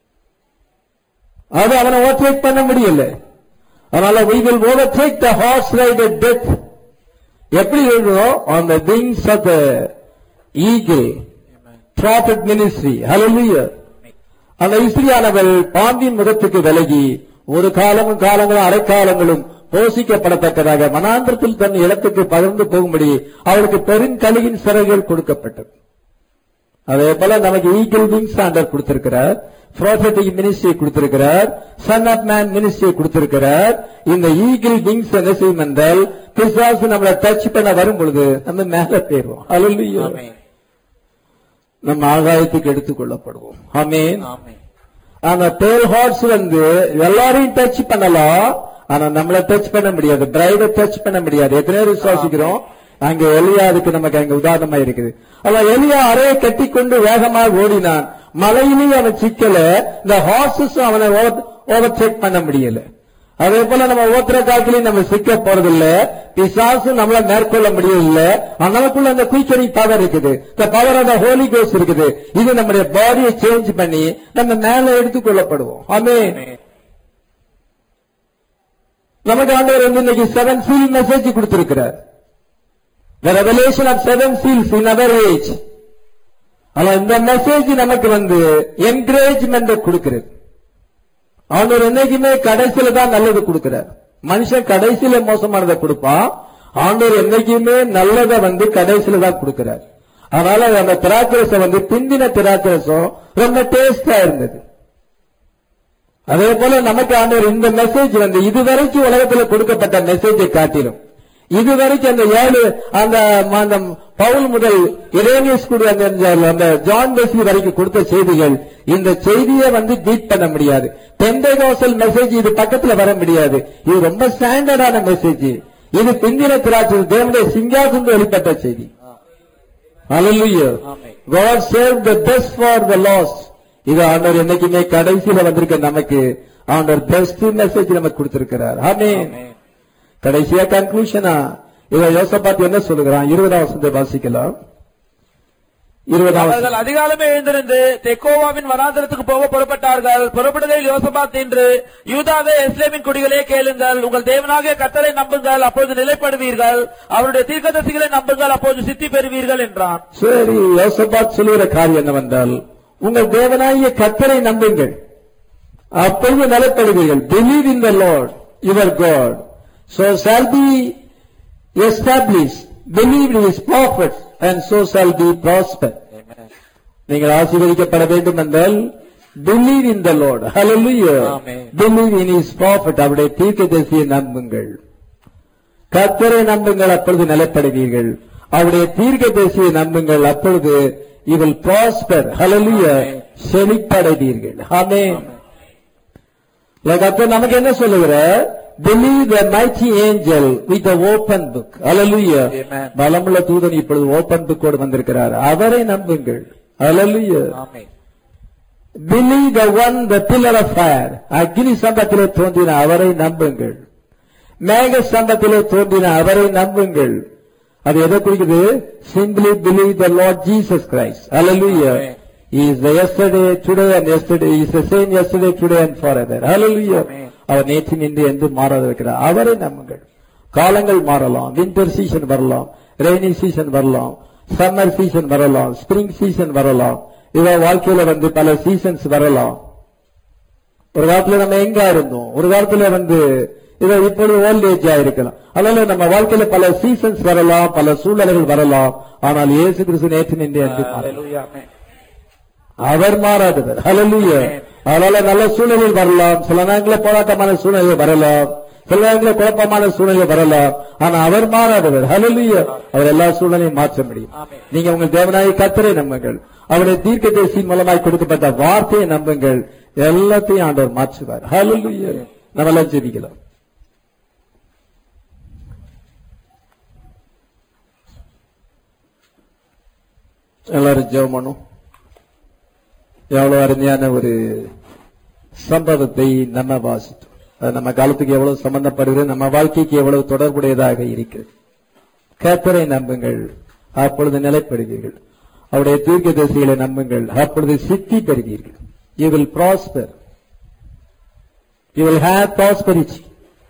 S1: அது அவனை ஓவர்டேக் பண்ண முடியல அதனால we will overtake the horse rider death எப்படி எழுதும் on the wings of the eagle prophet ministry hallelujah அந்த இஸ்ரியானவள் பாம்பின் முகத்துக்கு விலகி ஒரு காலமும் காலங்களும் அரைக்காலங்களும் போஷிக்கப்படத்தக்கதாக மனாந்திரத்தில் தன் இடத்துக்கு பகிர்ந்து போகும்படி அவளுக்கு பெருங்கலியின் சிறைகள் கொடுக்கப்பட்டது அதே போல நமக்கு ஈகிள் விங்ஸ் ஆண்டர் கொடுத்திருக்கிறார் ப்ராஃபட்டிக் மினிஸ்ட்ரி கொடுத்திருக்கிறார் சன் ஆஃப் மேன் மினிஸ்ட்ரி கொடுத்திருக்கிறார் இந்த ஈகிள் விங்ஸ் என்ன செய்யும் என்றால் பிசாசு நம்மளை டச் பண்ண வரும் பொழுது நம்ம மேல போயிருவோம் அல்ல
S2: ஆமென்
S1: நம்ம ஆகாயத்துக்கு எடுத்துக் கொள்ளப்படுவோம் ஆமேன்
S2: ஆமென்
S1: அந்த பேல் ஹார்ஸ் வந்து எல்லாரையும் டச் பண்ணலாம் ஆனா நம்மள டச் பண்ண முடியாது பிரைட டச் பண்ண முடியாது எத்தனை பேர் விசுவாசிக்கிறோம் அங்க எலியா அதுக்கு நமக்கு அங்க உதாரணமா இருக்குது அல்ல எலியா அறையை கட்டி கொண்டு வேகமாக ஓடினான் மலையிலேயே அவன் சிக்கல இந்த ஹார்சஸ் அவனை ஓவர்டேக் பண்ண முடியல அதே போல நம்ம ஓத்துற காக்கிலையும் நம்ம சிக்க போறதில்ல பிசாசு நம்மள மேற்கொள்ள முடியல நமக்குள்ள அந்த குயிக்கரி பவர் இருக்குது இந்த பவர் அந்த ஹோலி கோஸ் இருக்குது இது நம்முடைய பாடியை சேஞ்ச் பண்ணி நம்ம மேல எடுத்துக் கொள்ளப்படுவோம் ஆமே நமக்கு ஆண்டவர் வந்து இன்னைக்கு செவன் சீல் மெசேஜ் கொடுத்திருக்கிறார் The revelation of seven seals in our age. ஆனா இந்த மெசேஜ் நமக்கு வந்து என்கரேஜ்மெண்ட் கொடுக்கிறது ஆண்டவர் என்னைக்குமே கடைசியில தான் நல்லது கொடுக்கிறார் மனுஷன் கடைசியில மோசமானதை கொடுப்பான் ஆண்டவர் என்னைக்குமே நல்லதை வந்து கடைசியில தான் கொடுக்கிறார் அதனால அந்த திராட்சரசம் வந்து பிந்தின திராட்சரசம் ரொம்ப டேஸ்டா இருந்தது அதே போல நமக்கு ஆண்டவர் இந்த மெசேஜ் வந்து இதுவரைக்கும் உலகத்துல கொடுக்கப்பட்ட மெசேஜை காட்டிலும் இதுவரைக்கும் அந்த ஏழு அந்த அந்த பவுல் முதல் இரேனியஸ் கூட அந்த அந்த ஜான் பெஸ்லி வரைக்கும் கொடுத்த செய்திகள் இந்த செய்தியை வந்து பீட் பண்ண முடியாது பெந்தைகோசல் மெசேஜ் இது பக்கத்துல வர முடியாது இது ரொம்ப ஸ்டாண்டர்டான மெசேஜ் இது பிந்தின திராட்சை தேவனுடைய சிங்காசந்து வெளிப்பட்ட செய்தி Hallelujah.
S2: Amen.
S1: God saved the best for the lost. இது ஆண்டவர் என்னைக்குமே கடைசியில வந்திருக்க நமக்கு ஆண்டவர் பெஸ்ட் மெசேஜ் நமக்கு கொடுத்திருக்கிறார் ஆமென் கடைசியா கன்க்ளூஷனா இவன் யோசபாத் என்ன சொல்லுகிறான் இருபதாம் வசனத்தை வாசிக்கலாம் இருபதாம் வசனம்.
S2: அவர்கள் அதிகாலமே எழுந்திருந்து தெக்கோவாவின் வனாந்தரத்துக்கு போக புறப்பட்டார்கள் புறப்படுதல் யோசபாத் என்று யூதாவே எஸ்லேமின் குடிகளே கேளுங்கள் உங்கள் தேவனாகிய கத்தரை நம்புங்கள் அப்பொழுது நிலைப்படுவீர்கள் அவருடைய தீர்க்கதரிசிகளை நம்புங்கள் அப்பொழுது சித்தி பெறுவீர்கள் என்றான்
S1: சரி யோசபாத் சொல்லுகிற காரியம் என்னவென்றால் உங்கள் தேவனாகிய கத்தரை நம்புங்கள் அப்பொழுது நிலப்படுவீர்கள் believe in the Lord your God so shall be establish believe in his prophet and so shall be prosper நீங்கள் ஆசீர்வதிக்கப்பட வேண்டும் என்றால் பிலீவ் இன் த லார்ட் ஹalleluya
S2: Amen.
S1: Believe in his prophet அவருடைய தீர்க்கதரிசியை நம்புங்கள் கர்த்தரை நம்புங்கள் அப்பொழுது நிலைப்படுவீர்கள் அவருடைய தீர்க்கதரிசியை நம்புங்கள் அப்பொழுது இவள் ப்ராஸ்பர் ஹalleluya செழிப்படைவீர்கள் ஆமென் கர்த்தர் நமக்கு என்ன சொல்லுகிற believe the mighty angel with the open book hallelujah
S2: Amen.
S1: பலமுள்ள தூதன் இப்பொழுது ஓபன் புக்கோடு வந்திருக்கிறார் அவரை நம்புங்கள் hallelujah believe the one the pillar of fire அக்னி சம்பத்திலே தோன்றின அவரை நம்புங்கள் மேக சம்பத்திலே தோன்றின அவரை நம்புங்கள் அது எதை குறிக்குது simply believe the Lord Jesus Christ hallelujah
S2: Amen.
S1: he is the yesterday today and yesterday he is the same yesterday today and forever hallelujah
S2: Amen.
S1: அவர் நேற்று நின்று என்று மாறாத இருக்கிறார் அவரை நம்புங்கள் காலங்கள் மாறலாம் வின்டர் சீசன் வரலாம் ரெய்னி சீசன் வரலாம் சம்மர் சீசன் வரலாம் ஸ்பிரிங் சீசன் வரலாம் இவ வாழ்க்கையில வந்து பல சீசன்ஸ் வரலாம் ஒரு காலத்துல நம்ம எங்க இருந்தோம் ஒரு காலத்துல வந்து இதை இப்பொழுது ஓல்ட் ஏஜ் இருக்கலாம் அதனால நம்ம வாழ்க்கையில பல சீசன்ஸ் வரலாம் பல சூழ்நிலைகள் வரலாம் ஆனால் இயேசு கிறிஸ்து நேற்று நின்று என்று மாறலாம். அவர் மாறாதவர் ஹalleluya அதனால நல்ல சூழ்நிலையில் வரலாம் சில நேரங்களில் போராட்டமான சூழ்நிலை வரலாம் சில நேரங்களில் குழப்பமான சூழ்நிலை வரலாம் ஆனா அவர் மாறாதவர் ஹalleluya அவர் எல்லா சூழ்நிலையும் மாற்ற முடியும்
S2: ஆமென்.
S1: நீங்க உங்கள் தேவனாய் கத்தரை நம்புங்கள் அவருடைய தீர்க்க தேசி மூலமாய் கொடுக்கப்பட்ட வார்த்தையை நம்புங்கள் எல்லாத்தையும் ஆண்டவர் மாற்றுவார் ஹalleluya நம்ம எல்லாம் ஜெபிக்கலாம் எல்லாரும் ஜெபம் பண்ணும் எவ்வளவு அருமையான ஒரு சம்பவத்தை நம்ம வாசித்தோம் அது நம்ம காலத்துக்கு எவ்வளவு சம்பந்தப்படுகிறது நம்ம வாழ்க்கைக்கு எவ்வளவு தொடர்புடையதாக இருக்கிறது கர்த்தரை நம்புங்கள் அப்பொழுது நிலைப்படுவீர்கள் அவருடைய தீர்க்க தரிசிகளை நம்புங்கள் அப்பொழுது சித்தி பெறுவீர்கள் you will prosper you will have prosperity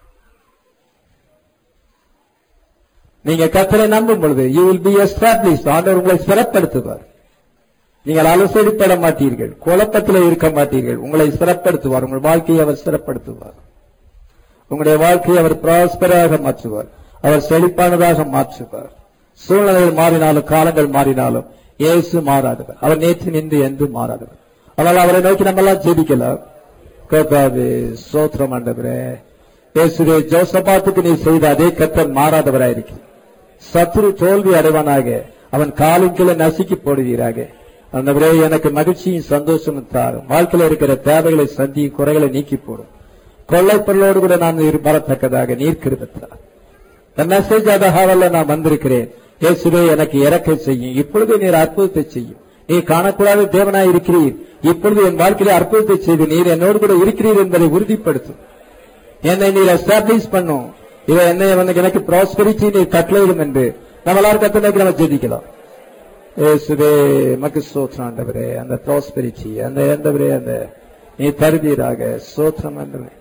S1: நீங்க கர்த்தரை நம்பும் பொழுது யூ வில் பி எஸ்டாப்ளிஷ் ஆண்டவர் உங்களை சிறப்படுத்துவார் நீங்கள் அலசடிப்பட மாட்டீர்கள் குழப்பத்தில் இருக்க மாட்டீர்கள் உங்களை சிறப்படுத்துவார் உங்கள் வாழ்க்கையை அவர் சிறப்படுத்துவார் உங்களுடைய வாழ்க்கையை அவர் பிராஸ்பராக மாற்றுவார் அவர் செழிப்பானதாக மாற்றுவார் சூழ்நிலைகள் மாறினாலும் காலங்கள் மாறினாலும் இயேசு மாறாதவர் அவர் நேற்று நின்று என்று மாறாதவர் அதனால் அவரை நோக்கி நம்ம எல்லாம் ஜெபிக்கலாம் கர்த்தாவே சோத்திரம் ஆண்டவரே இயேசுவே ஜோசபாத்துக்கு நீ செய்த அதே கர்த்தர் மாறாதவராயிருக்கிறார் சத்துரு தோல்வி அடைவானாக அவன் காலின் கீழே நசுக்கி போடுவீராக ஆண்டவரே எனக்கு மகிழ்ச்சியும் சந்தோஷமும் தாரும் வாழ்க்கையில இருக்கிற தேவைகளை சந்தி குறைகளை நீக்கி போடும் கொள்ளைப்பொருளோடு கூட நான் இரு- வரத்தக்கதாக நீர் கிருபத்தார் இந்த மெசேஜ் அதகாவல்ல நான் வந்திருக்கிறேன் இயேசுவே எனக்கு இறக்க செய்யும் இப்பொழுது நீர் அற்புதத்தை செய்யும் நீர் காணக்கூடாத தேவனாய் இருக்கிறீர் இப்பொழுது என் வாழ்க்கையில அற்புதத்தை செய்து நீர் என்னோடு கூட இருக்கிறீர் என்பதை உறுதிப்படுத்தும் என்னை நீர் எஸ்டாப்ளிஷ் பண்ணும் இவ என்னை வந்து எனக்கு ப்ராஸ்பரிட்டி நீர் கட்டளையிடும் என்று நம்ம எல்லாரும் கத்தனைக்கு நம்ம ஜெபிக்கலாம் இயேசுவே மக்கு சோத்திரம் ஆண்டவரே அந்த ப்ராஸ்பரிட்டி அந்த ஆண்டவரே அந்த நீ தருவீராக சோத்திரம் ஆண்டவரே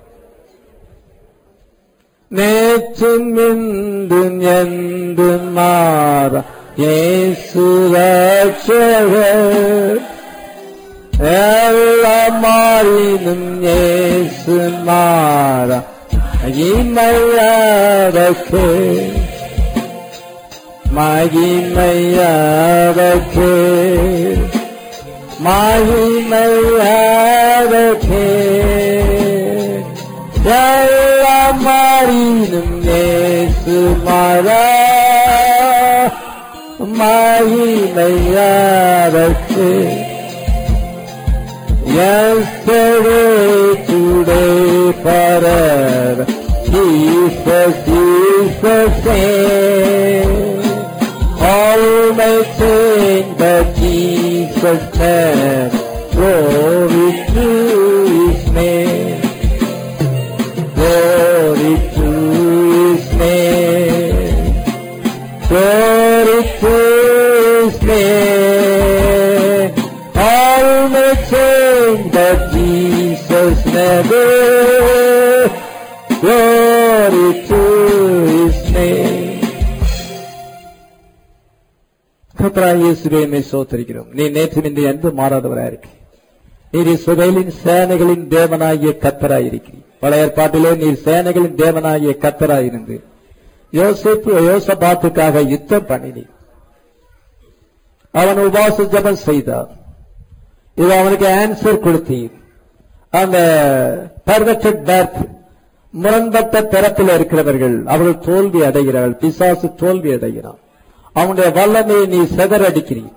S1: நேற்றும் இன்றும் என்றும் மாற இயேசு ரட்சகர் எல்லாம் மாறினும் இயேசு மாற மகிமையாதக்கு மகிமையாதக்கு மகிமையாதக்கு எல்லாம் மாறினும் இயேசு மாறா மகிமையாதற்கு Yesterday, today, forever. Jesus is the same. All may change, but He Glory to His name. All may change, but Jesus never. Glory to His name. கர்த்தராகிய இயேசுவே மே சோத்தரிக்கிறோம் நீ நேற்று இன்று என்று மாறாதவராக இருக்கு நீர் இஸ்ரவேலின் சேனைகளின் தேவனாகிய கத்தராய் இருக்கிறீர் பழைய ஏற்பாட்டிலே நீர் சேனைகளின் தேவனாகிய கத்தராய் இருந்து யோசிப்பு யோசபாத்துக்காக யுத்தம் பண்ணினீர் அவன் உபாச ஜபம் செய்தான் இது அவனுக்கு ஆன்சர் கொடுத்தீர் அந்த பர்வெக்டட் பேர்த் முரண்பட்ட தரத்தில் இருக்கிறவர்கள் அவர்கள் தோல்வி அடைகிறார்கள் பிசாசு தோல்வி அடைகிறான் அவனுடைய வல்லமையை நீ செதறடிக்கிறீர்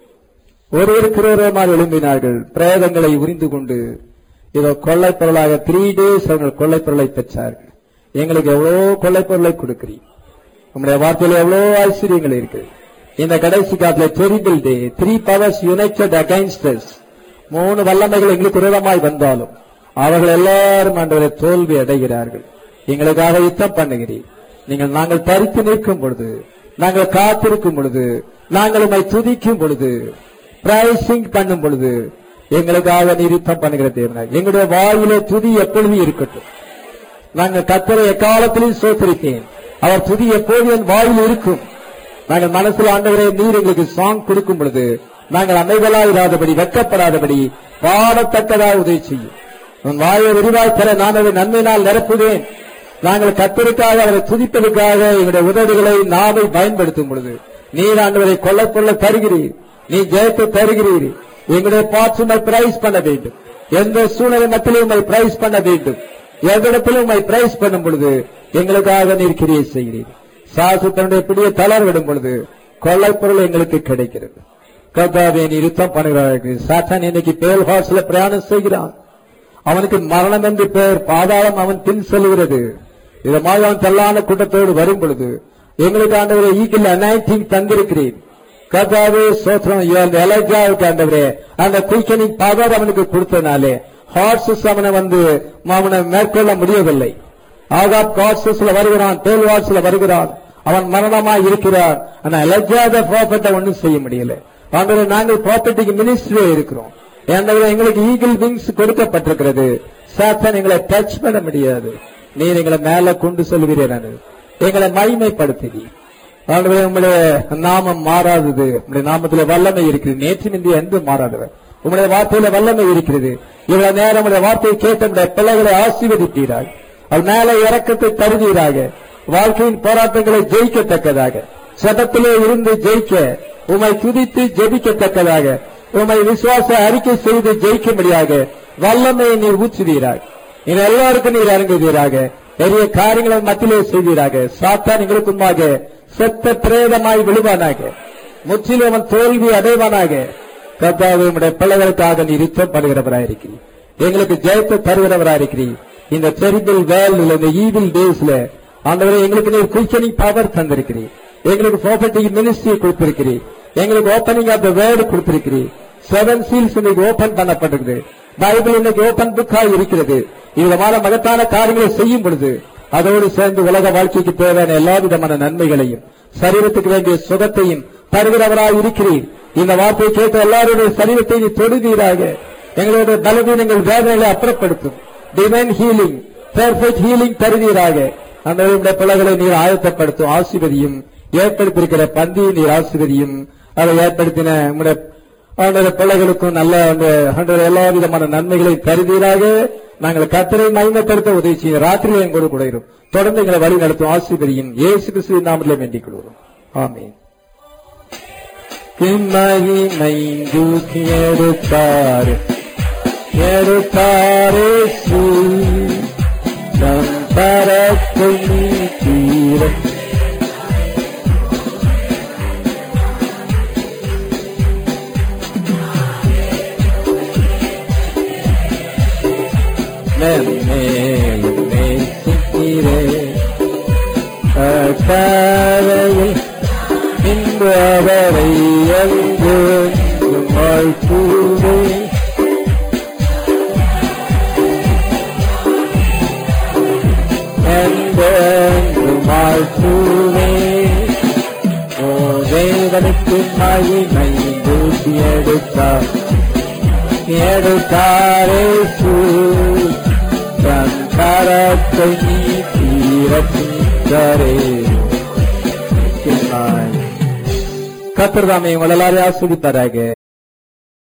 S1: ஒருவருக்கிறவருமாறு எழும்பினார்கள் பிரேதங்களை உரிந்து கொண்டு இதோ கொள்ளைப் பொருளாக த்ரீ டேஸ் அவர்கள் கொள்ளைப் பொருளை பெற்றார்கள் எங்களுக்கு எவ்வளோ கொள்ளைப் பொருளை கொடுக்கிறீர் உங்களுடைய வார்த்தையில எவ்வளோ ஐஸ்வர்யங்கள் இருக்கு இந்த கடைசி காலத்துல terrible day three powers united against மூணு வல்லமைகள் எங்களுக்கு விரோதமாய் வந்தாலும் அவர்கள் எல்லாரும் அன்றவரை தோல்வி அடைகிறார்கள் எங்களுக்காக யுத்தம் பண்ணுகிறீர் நீங்கள் நாங்கள் தரித்து நிற்கும் பொழுது நாங்கள் காத்திருக்கும் பொழுது நாங்கள் உம்மை துதிக்கும் பொழுது பிரைசிங் பண்ணும் பொழுது எங்களுக்காக நிறுத்தம் பண்ணுகிற தேவனாக எங்களுடைய வாயிலே துதி எப்பொழுதும் இருக்கட்டும் நாங்கள் கத்தரை எக்காலத்திலும் சோத்தரிப்பேன் அவர் துதி எப்போது என் வாயில் இருக்கும் நாங்கள் மனசுல ஆண்டவரே நீர் எங்களுக்கு சாங் கொடுக்கும் பொழுது நாங்கள் அமைதலாயிராதபடி வெட்கப்படாதபடி பாடத்தக்கதாக உதவி செய்யும் உன் வாயை விரிவாய் தர நான் அதை நன்மையினால் நிரப்புவேன் நாங்கள் கத்தருக்காக அவரை துதிப்பதற்காக எங்களுடைய உதவிகளை நாவை பயன்படுத்தும் பொழுது நீர் ஆண்டவரை கொள்ள கொள்ள தருகிறீர் நீ ஜெயத்தை தருகிறீர் எங்களுடைய பார்ட்ஸ் உண்மை பிரைஸ் பண்ண வேண்டும் எந்த சூழ்நிலை மத்தியிலும் உண்மை பிரைஸ் பண்ண வேண்டும் எவ்விடத்திலும் உண்மை பிரைஸ் பண்ணும் பொழுது எங்களுக்காக நீர் கிரியை செய்கிறீர் சாசு தன்னுடைய பிடியை தளர்விடும் பொழுது கொள்ளைப் பொருள் எங்களுக்கு கிடைக்கிறது கர்த்தாவே நீ யுத்தம் பண்ணுகிறார்கள் சாத்தான் இன்னைக்கு பேல் ஹார்ஸ்ல பிரயாணம் செய்கிறான் அவனுக்கு மரணம் என்று பெயர் பாதாளம் அவன் பின் செல்கிறது இதமாக அவன் தள்ளான கூட்டத்தோடு வரும் பொழுது எங்களுக்கு ஆண்டவரை ஈக்கில் அனைத்தையும் தந்திருக்கிறேன் கர்த்தாவே சோத்திரம் அந்த எலஜாவுக்கு ஆண்டவரே அந்த குயிக்கனிங் பவர் அவனுக்கு கொடுத்தனாலே ஹார்சஸ் அவனை வந்து அவனை மேற்கொள்ள முடியவில்லை ஆகாப் காட்சஸ்ல வருகிறான் டேல் வாட்ஸ்ல வருகிறான் அவன் மரணமாய் இருக்கிறான் ஆனா எலஜாத ப்ராப்பர்ட்டை ஒன்றும் செய்ய முடியல ஆண்டவரே நாங்கள் ப்ராப்பர்ட்டிக்கு மினிஸ்ட்ரியே இருக்கிறோம் ஏன்னா எங்களுக்கு ஈகிள் விங்ஸ் கொடுக்கப்பட்டிருக்கிறது சாத்தான் எங்களை டச் பண்ண முடியாது நீர் எங்களை மேல கொண்டு சொல்லுகிறீர் எங்களை மகிமைப்படுத்துகிறீர் ஆண்டவரே உங்களுடைய நாமம் மாறாதது உங்களுடைய நாமத்துல வல்லமை இருக்கிறது நேற்று நின்று என்று மாறாதவர் உங்களுடைய வார்த்தையில வல்லமை இருக்கிறது இவ்வளவு நேரம் உங்களுடைய வார்த்தையை கேட்ட உங்களுடைய பிள்ளைகளை ஆசீர்வதிப்பீராக அது மேல இறக்கத்தை தருவீராக வாழ்க்கையின் போராட்டங்களை ஜெயிக்கத்தக்கதாக சதத்திலே இருந்து ஜெயிக்க உமை துதித்து ஜெபிக்கத்தக்கதாக உமை விசுவாச அறிக்கை செய்து ஜெயிக்கும்படியாக வல்லமையை நீர் ஊற்றுவீராக இது எல்லாருக்கும் நீர் இறங்குவீராக பெரிய காரியங்களை மத்தியிலே செய்வீராக சாத்தான் எங்களுக்கு முன்பாக செத்த பிரேதமாய் விழுவானாக முற்றிலும் அவன் தோல்வி அடைவானாக கர்த்தாவே உடைய பிள்ளைகளுக்காக நீர் யுத்தம் பண்ணுகிறவராயிருக்கிறீர் எங்களுக்கு ஜெயத்தை தருகிறவராயிருக்கிறீர் இந்த டெரிபிள் வேர்ல்டுல இந்த ஈவில் டேஸ்ல ஆண்டவரே எங்களுக்கு நீர் குயிக்கனிங் பவர் தந்திருக்கிறீர் எங்களுக்கு ப்ராப்பர்ட்டி மினிஸ்ட்ரி கொடுத்திருக்கிறீர் எங்களுக்கு ஓப்பனிங் ஆஃப் த வேர்டு கொடுத்திருக்கிறீர் செவன் சீல்ஸ் இன்னைக்கு ஓபன் பண்ணப்பட்டிருக்குது பைபிள் இன்னைக்கு ஓபன் புக்காக இருக்கிறது விதமான மகத்தான காரியங்களை செய்யும் பொழுது அதோடு சேர்ந்து உலக வாழ்க்கைக்கு தேவையான எல்லா விதமான நன்மைகளையும் சரீரத்துக்கு வேண்டிய சுகத்தையும் தருகிறவராய் இருக்கிறீர் இந்த வார்த்தையை கேட்ட எல்லாருடைய சரீரத்தை நீ தொடுவீராக எங்களுடைய பலவீனங்கள் வேதனைகளை அப்புறப்படுத்தும் டிவைன் ஹீலிங் பெர்ஃபெக்ட் ஹீலிங் தருவீராக அந்த உடைய பிள்ளைகளை நீர் ஆயத்தப்படுத்தும் ஆசிர்வதியும் ஏற்படுத்தியிருக்கிற பந்தியை நீர் ஆசிர்வதியும் அதை ஏற்படுத்தின உங்களுடைய அவனுடைய பிள்ளைகளுக்கும் நல்ல அந்த ஆண்டவரே, எல்லா விதமான நன்மைகளை தருவீராக நாங்கள் கத்தரை மகிமைப்படுத்த உதவி செய்ய ராத்திரியில் எங்கூட கூட இருக்கும் தொடர்ந்து எங்களை வழி நடத்தும் ஆசிர்வதியும் இயேசு கிறிஸ்துவின் நாமத்திலே வேண்டிக் கொள்கிறோம் ஆமென் மகிமை தூக்கி எடுத்தார் எடுத்தாரே நம் பரத்தை நீக்கீர மேலும் நேசிக்கிறே அக்காலையில் இன்று அவரை அங்கு வாழ்த்துவே என்றென்று வாழ்த்துவே தேவனுக்கு மகிமை தூசி எடுத்தார் எடுத்தாரேசு தன் கரத்தை நீட்டி ரட்சித்தாரே கத்திரதாமே உங்கள் எல்லாரையும் ஆஸ்வதிப்பாராக